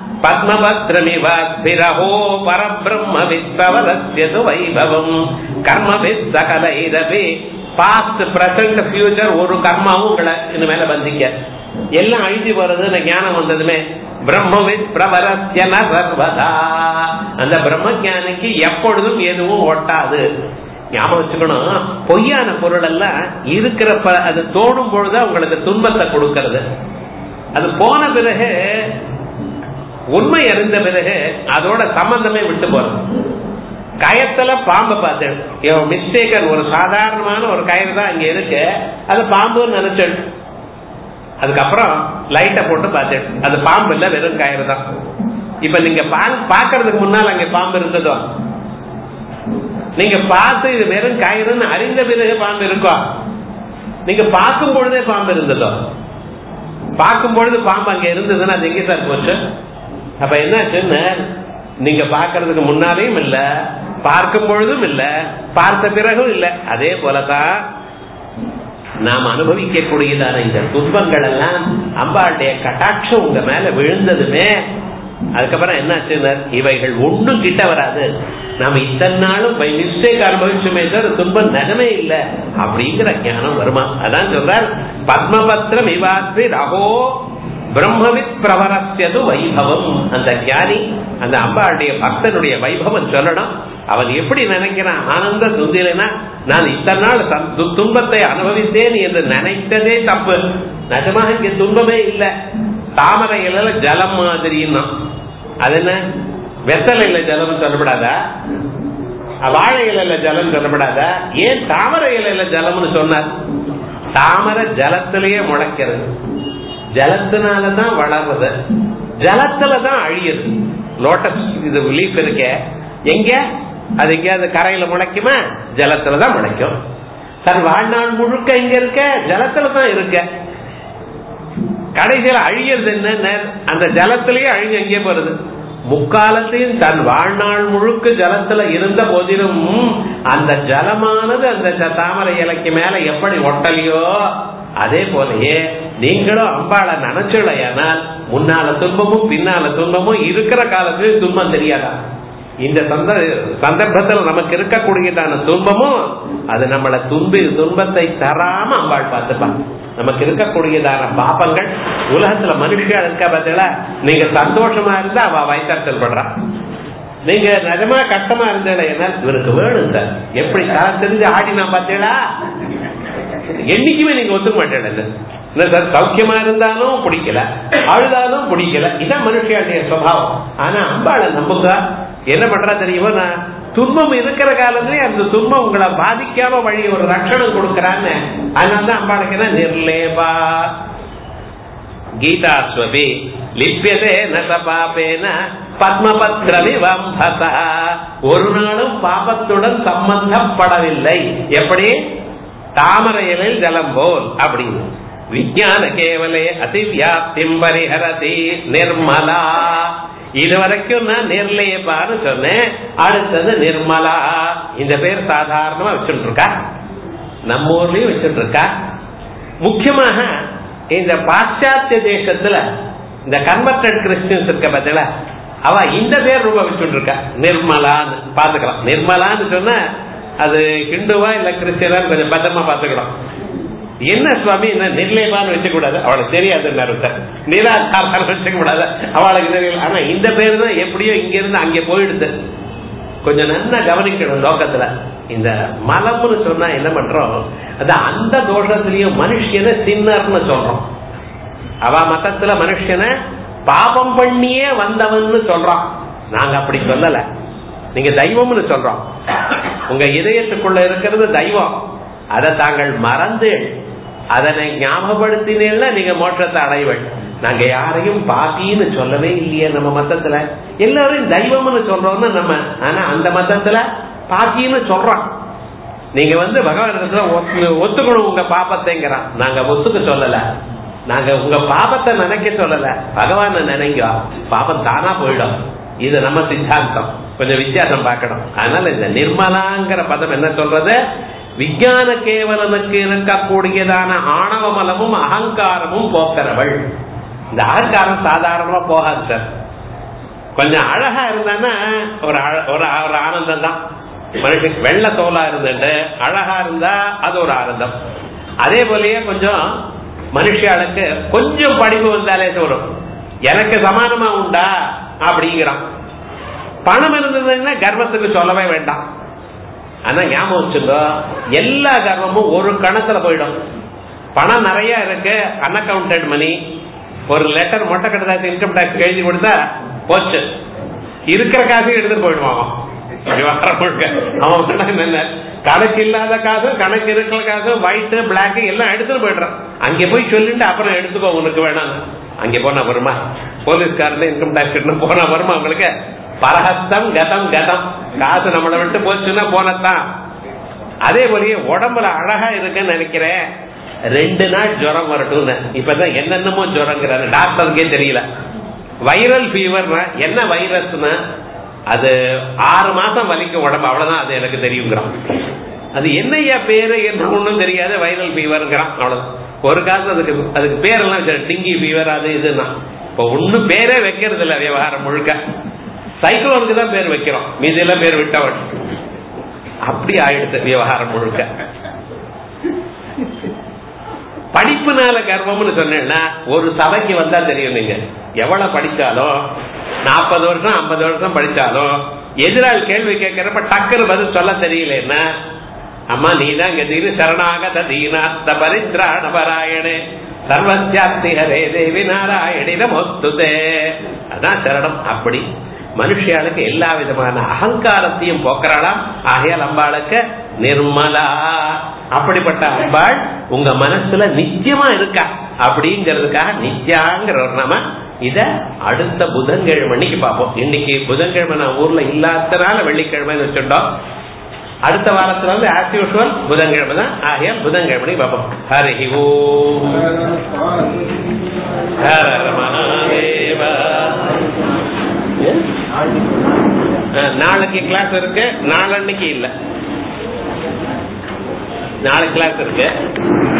பத்மபத்ரமிவாத்பிரஹோ பரபிரம்மவித் பிரபரஸ்ய து வைபவம் கர்மவித் சகலைரபி பாஸ்ட் பிரசன்ட் ஃபியூச்சர் ஒரு கர்மாவும் உங்களை இனிமேல பந்திக்க எல்லாம் அழிஞ்சு போறது ஞானம் வந்ததுமே பிரம்மவித் பிரபரஸ்யன சர்வதா அந்த பிரம்ம ஞானிக்கு எப்பொழுதும் எதுவும் ஒட்டாது ஞாபகம் வச்சுக்கணும் பொய்யான பொருள் எல்லாம் இருக்கிறப்ப அது தோணும் பொழுது உங்களுக்கு துன்பத்தை கொடுக்கறது அது போன பிறகு உண்மை அறிந்த பிறகு அதோட சம்பந்தமே விட்டு போறது கயத்துல பாம்பை பார்த்தேன் மிஸ்டேக்கன் ஒரு சாதாரணமான ஒரு கயிறு தான் இங்க இருக்கு அது பாம்புன்னு நினைச்சேன் அதுக்கப்புறம் லைட்டை போட்டு பார்த்தேன் அது பாம்பு இல்ல வெறும் கயிறு தான் இப்ப நீங்க பாக்குறதுக்கு முன்னால் அங்க பாம்பு இருந்ததோ நீங்க பார்த்து இது வெறும் கயிறுன்னு அறிந்த பிறகு பாம்பு இருக்கும் நீங்க பார்க்கும் பொழுதே பாம்பு இருந்ததோ பார்க்கும் பொழுது பாம்பு அங்க இருந்ததுன்னா அது எங்க சார் போச்சு அப்ப என்னாச்சுன்னு நீங்க பாக்குறதுக்கு முன்னாலேயும் இல்ல பார்க்கும் பொழுதும் இல்ல பார்த்த பிறகும் இல்ல அதே போலதான் நாம் அனுபவிக்க கூடியதான இந்த துன்பங்கள் எல்லாம் அம்பாளுடைய கட்டாட்சம் உங்க மேல விழுந்ததுமே அதுக்கப்புறம் என்னாச்சு இவைகள் ஒண்ணும் கிட்ட வராது நாம இத்தனை நாளும் பை மிஸ்டேக் அனுபவிச்சுமே தவிர துன்பம் நிஜமே இல்லை அப்படிங்கிற ஞானம் வருமா அதான் சொல்றார் பத்மபத்திரம் இவாத்ரி ரகோ பிரம்மவித் பிரவரஸ்யது வைபவம் அந்த ஞானி அந்த அம்பாளுடைய பக்தனுடைய வைபவம் சொல்லணும் அவன் எப்படி நினைக்கிறான் ஆனந்த சுந்திரனா நான் இத்தனை நாள் துன்பத்தை அனுபவித்தேன் என்று நினைத்ததே தப்பு நிஜமாக இங்க துன்பமே இல்லை தாமரை இலையில ஜலம் மாதிரின்னா அது என்ன வெத்தலையில ஜலம் சொல்லப்படாதா வாழை இலையில ஜலம் சொல்லப்படாதா ஏன் தாமரை இலையில ஜலம்னு சொன்னார் தாமரை ஜலத்திலேயே முளைக்கிறது ஜலத்தினாலதான் வளர்றது ஜலத்துலதான் அழியுது லோட்டஸ் இது லீஃப் இருக்க எங்க அது எங்கேயாவது கரையில முளைக்குமா ஜலத்துலதான் முளைக்கும் சார் வாழ்நாள் முழுக்க எங்க இருக்க ஜலத்துலதான் இருக்க கடைசியில் அழியறது என்ன அந்த ஜலத்திலேயே அழிஞ்சு எங்கே போறது முக்காலத்தையும் தன் வாழ்நாள் முழுக்க ஜலத்துல இருந்த போதிலும் அந்த ஜலமானது அந்த ஜ- தாமரை இலைக்கு மேல எப்படி ஒட்டலையோ அதே போலயே நீங்களும் அம்பாளை நினைச்சுடையானால் முன்னால துன்பமும் பின்னால துன்பமும் இருக்கிற காலத்திலும் துன்பம் தெரியாதா இந்த சந்த சந்தர்ப்பத்தில் நமக்கு இருக்கக்கூடியதான துன்பமும் அது நம்மள துன்பி துன்பத்தை தராம அம்பாள் பார்த்துப்பான் நமக்கு இருக்கக்கூடியதான பாபங்கள் உலகத்துல மனுஷன் இருக்கா பார்த்தீங்களா நீங்க சந்தோஷமா இருந்தா அவ வைத்தறிச்சல் பண்றா நீங்க நிஜமா கஷ்டமா இருந்தா என்ன இவருக்கு வேணும் சார் எப்படி காலம் தெரிஞ்சு ஆடினா பார்த்தீங்களா என்னைக்குமே நீங்க ஒத்துக்க மாட்டேன் இல்ல சார் சௌக்கியமா இருந்தாலும் பிடிக்கல அழுதாலும் பிடிக்கல இதான் மனுஷனுடைய சுவாவம் ஆனா அம்பாளை நம்புங்க என்ன பண்றா தெரியுமா நான் துன்பம் இருக்கிற காலத்திலே அந்த துன்பம் உங்களை பாதிக்காம வழி ஒரு ரட்சணம் கொடுக்கறான்னு அதனாலதான் அம்பாளுக்கு என்ன நிர்லேபா கீதாஸ்வபி லிப்பியதே நச பாபேன பத்மபத்ரவிவம்பச ஒரு நாளும் பாபத்துடன் சம்பந்தப்படவில்லை எப்படி தாமரையிலில் ஜலம் போல் அப்படின்னு விஞ்ஞான கேவலே அதிவியாப்திம் பரிஹரதி நிர்மலா இது வரைக்கும் நான் நிர்லேபான்னு சொன்னேன் அடுத்தது நிர்மலா இந்த பேர் சாதாரணமா வச்சுட்டு இருக்கா நம்ம ஊர்லயும் வச்சுட்டு இருக்கா முக்கியமாக இந்த பாশ্চাত্য தேசத்துல இந்த கன்வெர்டட் கிறிஸ்டியன்ஸ் இருக்க பார்த்தல அவ இந்த பேர் ரொம்ப வச்சுட்டு இருக்கா நிர்மலான்னு பாத்துக்கலாம் நிர்மலான்னு சொன்னா அது ஹிந்துவா இல்ல கிறிஸ்டியனா கொஞ்சம் பத்திரமா பாத்துக்கலாம் என்ன சுவாமி என்ன நிர்லேபான்னு வச்சுக்க கூடாது அவளுக்கு தெரியாது சார் நிராசாரம் வச்சுக்க கூடாது அவளுக்கு தெரியல ஆனா இந்த பேரு தான் எப்படியோ இங்க இருந்து அங்கே போயிடுது கொஞ்சம் நல்லா கவனிக்கணும் லோகத்துல இந்த மலம்னு சொன்னா என்ன பண்றோம் அது அந்த தோஷத்திலயும் மனுஷனை சின்னர்னு சொல்றோம் அவ மதத்துல மனுஷனை பாபம் பண்ணியே வந்தவன்னு சொல்றான் நாங்க அப்படி சொல்லல நீங்க தெய்வம்னு சொல்றோம் உங்க இதயத்துக்குள்ள இருக்கிறது தெய்வம் அதை தாங்கள் மறந்து அதனை ஞாபகப்படுத்தினீங்கன்னா நீங்க மோட்சத்தை அடைவள் நாங்க யாரையும் பாத்தின்னு சொல்லவே இல்லையே நம்ம மத்தத்துல எல்லாரும் தெய்வம்னு சொல்றோம்னு நம்ம ஆனா அந்த மத்தத்துல பாத்தின்னு சொல்றோம் நீங்க வந்து பகவான் இடத்துல ஒத்து- ஒத்துக்கணும் உங்க பாப்பத்தைங்கிறான் நாங்க ஒத்துக்க சொல்லல நாங்க உங்க பாபத்தை நினைக்க சொல்லல பகவான நினைங்க பாபம் தானா போயிடும் இது நம்ம சித்தாந்தம் கொஞ்சம் வித்தியாசம் பார்க்கணும் அதனால இந்த நிர்மலாங்கிற பதம் என்ன சொல்றது விஞ்ஞான கேவலனுக்கு இருக்கக்கூடியதான ஆணவ மலமும் அகங்காரமும் போக்குறவள் இந்த அகங்காரம் சாதாரணமா போகாது சார் கொஞ்சம் அழகா இருந்தான்னா ஒரு அழ- ஒரு ஒரு ஆனந்தம் தான் மனுஷன் வெள்ள தோலா இருந்துட்டு அழகா இருந்தா அது ஒரு ஆனந்தம் அதே போலயே கொஞ்சம் மனுஷாளுக்கு கொஞ்சம் படிப்பு வந்தாலே தோணும் எனக்கு சமானமா உண்டா அப்படிங்கிறான் பணம் இருந்ததுன்னா கர்வத்துக்கு சொல்லவே வேண்டாம் ஆனா ஞாபகம் வச்சுக்கோ எல்லா கர்வமும் ஒரு கணத்துல போயிடும் பணம் நிறைய இருக்கு அன்அக்கவுண்டட் மணி ஒரு லெட்டர் மொட்டை கட்டதாசி இன்கம் டாக்ஸ் எழுதி கொடுத்தா போச்சு இருக்கிற காசையும் எடுத்துட்டு போயிடுவான் அவன். விவகாரம் முழுக்க. அவன் வேணா என்ன கணக்கு இல்லாத காசு கணக்கு இருக்கிற காசு ஒயிட் பிளாக் எல்லாம் எடுத்துட்டு போயிடுறான் அங்கே போய் சொல்லிட்டு அப்புறம் எடுத்துக்கோ உனக்கு வேணாம் அங்கே போனா வருமா போலீஸ்காரன் இன்கம் டாக்ஸ் கட்டணும் போனா வருமா உங்களுக்கு பரஹத்தம் கதம் கதம் காசு நம்மளை விட்டு போச்சுன்னா போனதான் அதே போலயே உடம்புல அழகா இருக்குன்னு நினைக்கிறேன் ரெண்டு நாள் ஜுரம் வரட்டும்னு இப்பதான் என்னென்னமோ ஜுரங்கிறாரு டாக்டருக்கே தெரியல வைரல் ஃபீவர்னா என்ன வைரஸ்னா அது ஆறு மாசம் வலிக்கும் உடம்பு அவ்வளவுதான் அது எனக்கு தெரியுங்கிறான் அது என்னையா பேரு என்று ஒண்ணும் தெரியாது வைரல் ஃபீவர்ங்கிறான் அவ்வளவுதான் ஒரு காலத்துல அதுக்கு அதுக்கு பேரெல்லாம் வச்சு டிங்கி ஃபீவர் அது இதுன்னா இப்போ ஒண்ணும் பேரே வைக்கிறது இல்ல விவகாரம் முழுக்க சைக்ளோனுக்கு தான் பேர் வைக்கிறோம் மீதெல்லாம் பேர் விட்டவன் அப்படி ஆயிடுது விவகாரம் முழுக்க படிப்புனால கர்வம்னு சொன்னேன்னா ஒரு சபைக்கு வந்தா தெரியும் நீங்க எவ்வளவு படிச்சாலும் நாற்பது வருஷம் ஐம்பது வருஷம் படிச்சாலும் எதிரால் கேள்வி கேட்கிறப்ப டக்குன்னு பதில் சொல்ல தெரியலன்னா அம்மா நீதான் கதிரு சரணாகத தீனாத்த பரித்ராண பராயணே சர்வசியாப்தி ஹரே தேவி நாராயணி நமோஸ்துதே அதான் சரணம் அப்படி மனுஷியாளுக்கு எல்லா விதமான அகங்காரத்தையும் போக்குறாளாம் ஆகையால் அம்பாளுக்கு நிர்மலா அப்படிப்பட்ட அம்பாள் உங்க மனசுல நித்தியமா இருக்கா அப்படிங்கிறதுக்காக நித்யாங்கிற ஒரு நாம இத அடுத்த புதன்கிழமைக்கு பார்ப்போம் இன்னைக்கு புதன்கிழமை நான் ஊர்ல இல்லாதனால வெள்ளிக்கிழமைன்னு வச்சுட்டோம் அடுத்த வாரத்துல வந்து ஆஸ் யூஷுவல் புதன்கிழமை தான் ஆகையால் புதன்கிழமை பார்ப்போம் ஹரி ஓம் ஹர ஹர மகாதேவா Yes? அஹ், நாளைக்கு கிளாஸ் இருக்கு நாளன்னைக்கு இல்ல நாளைக்கு கிளாஸ் இருக்கு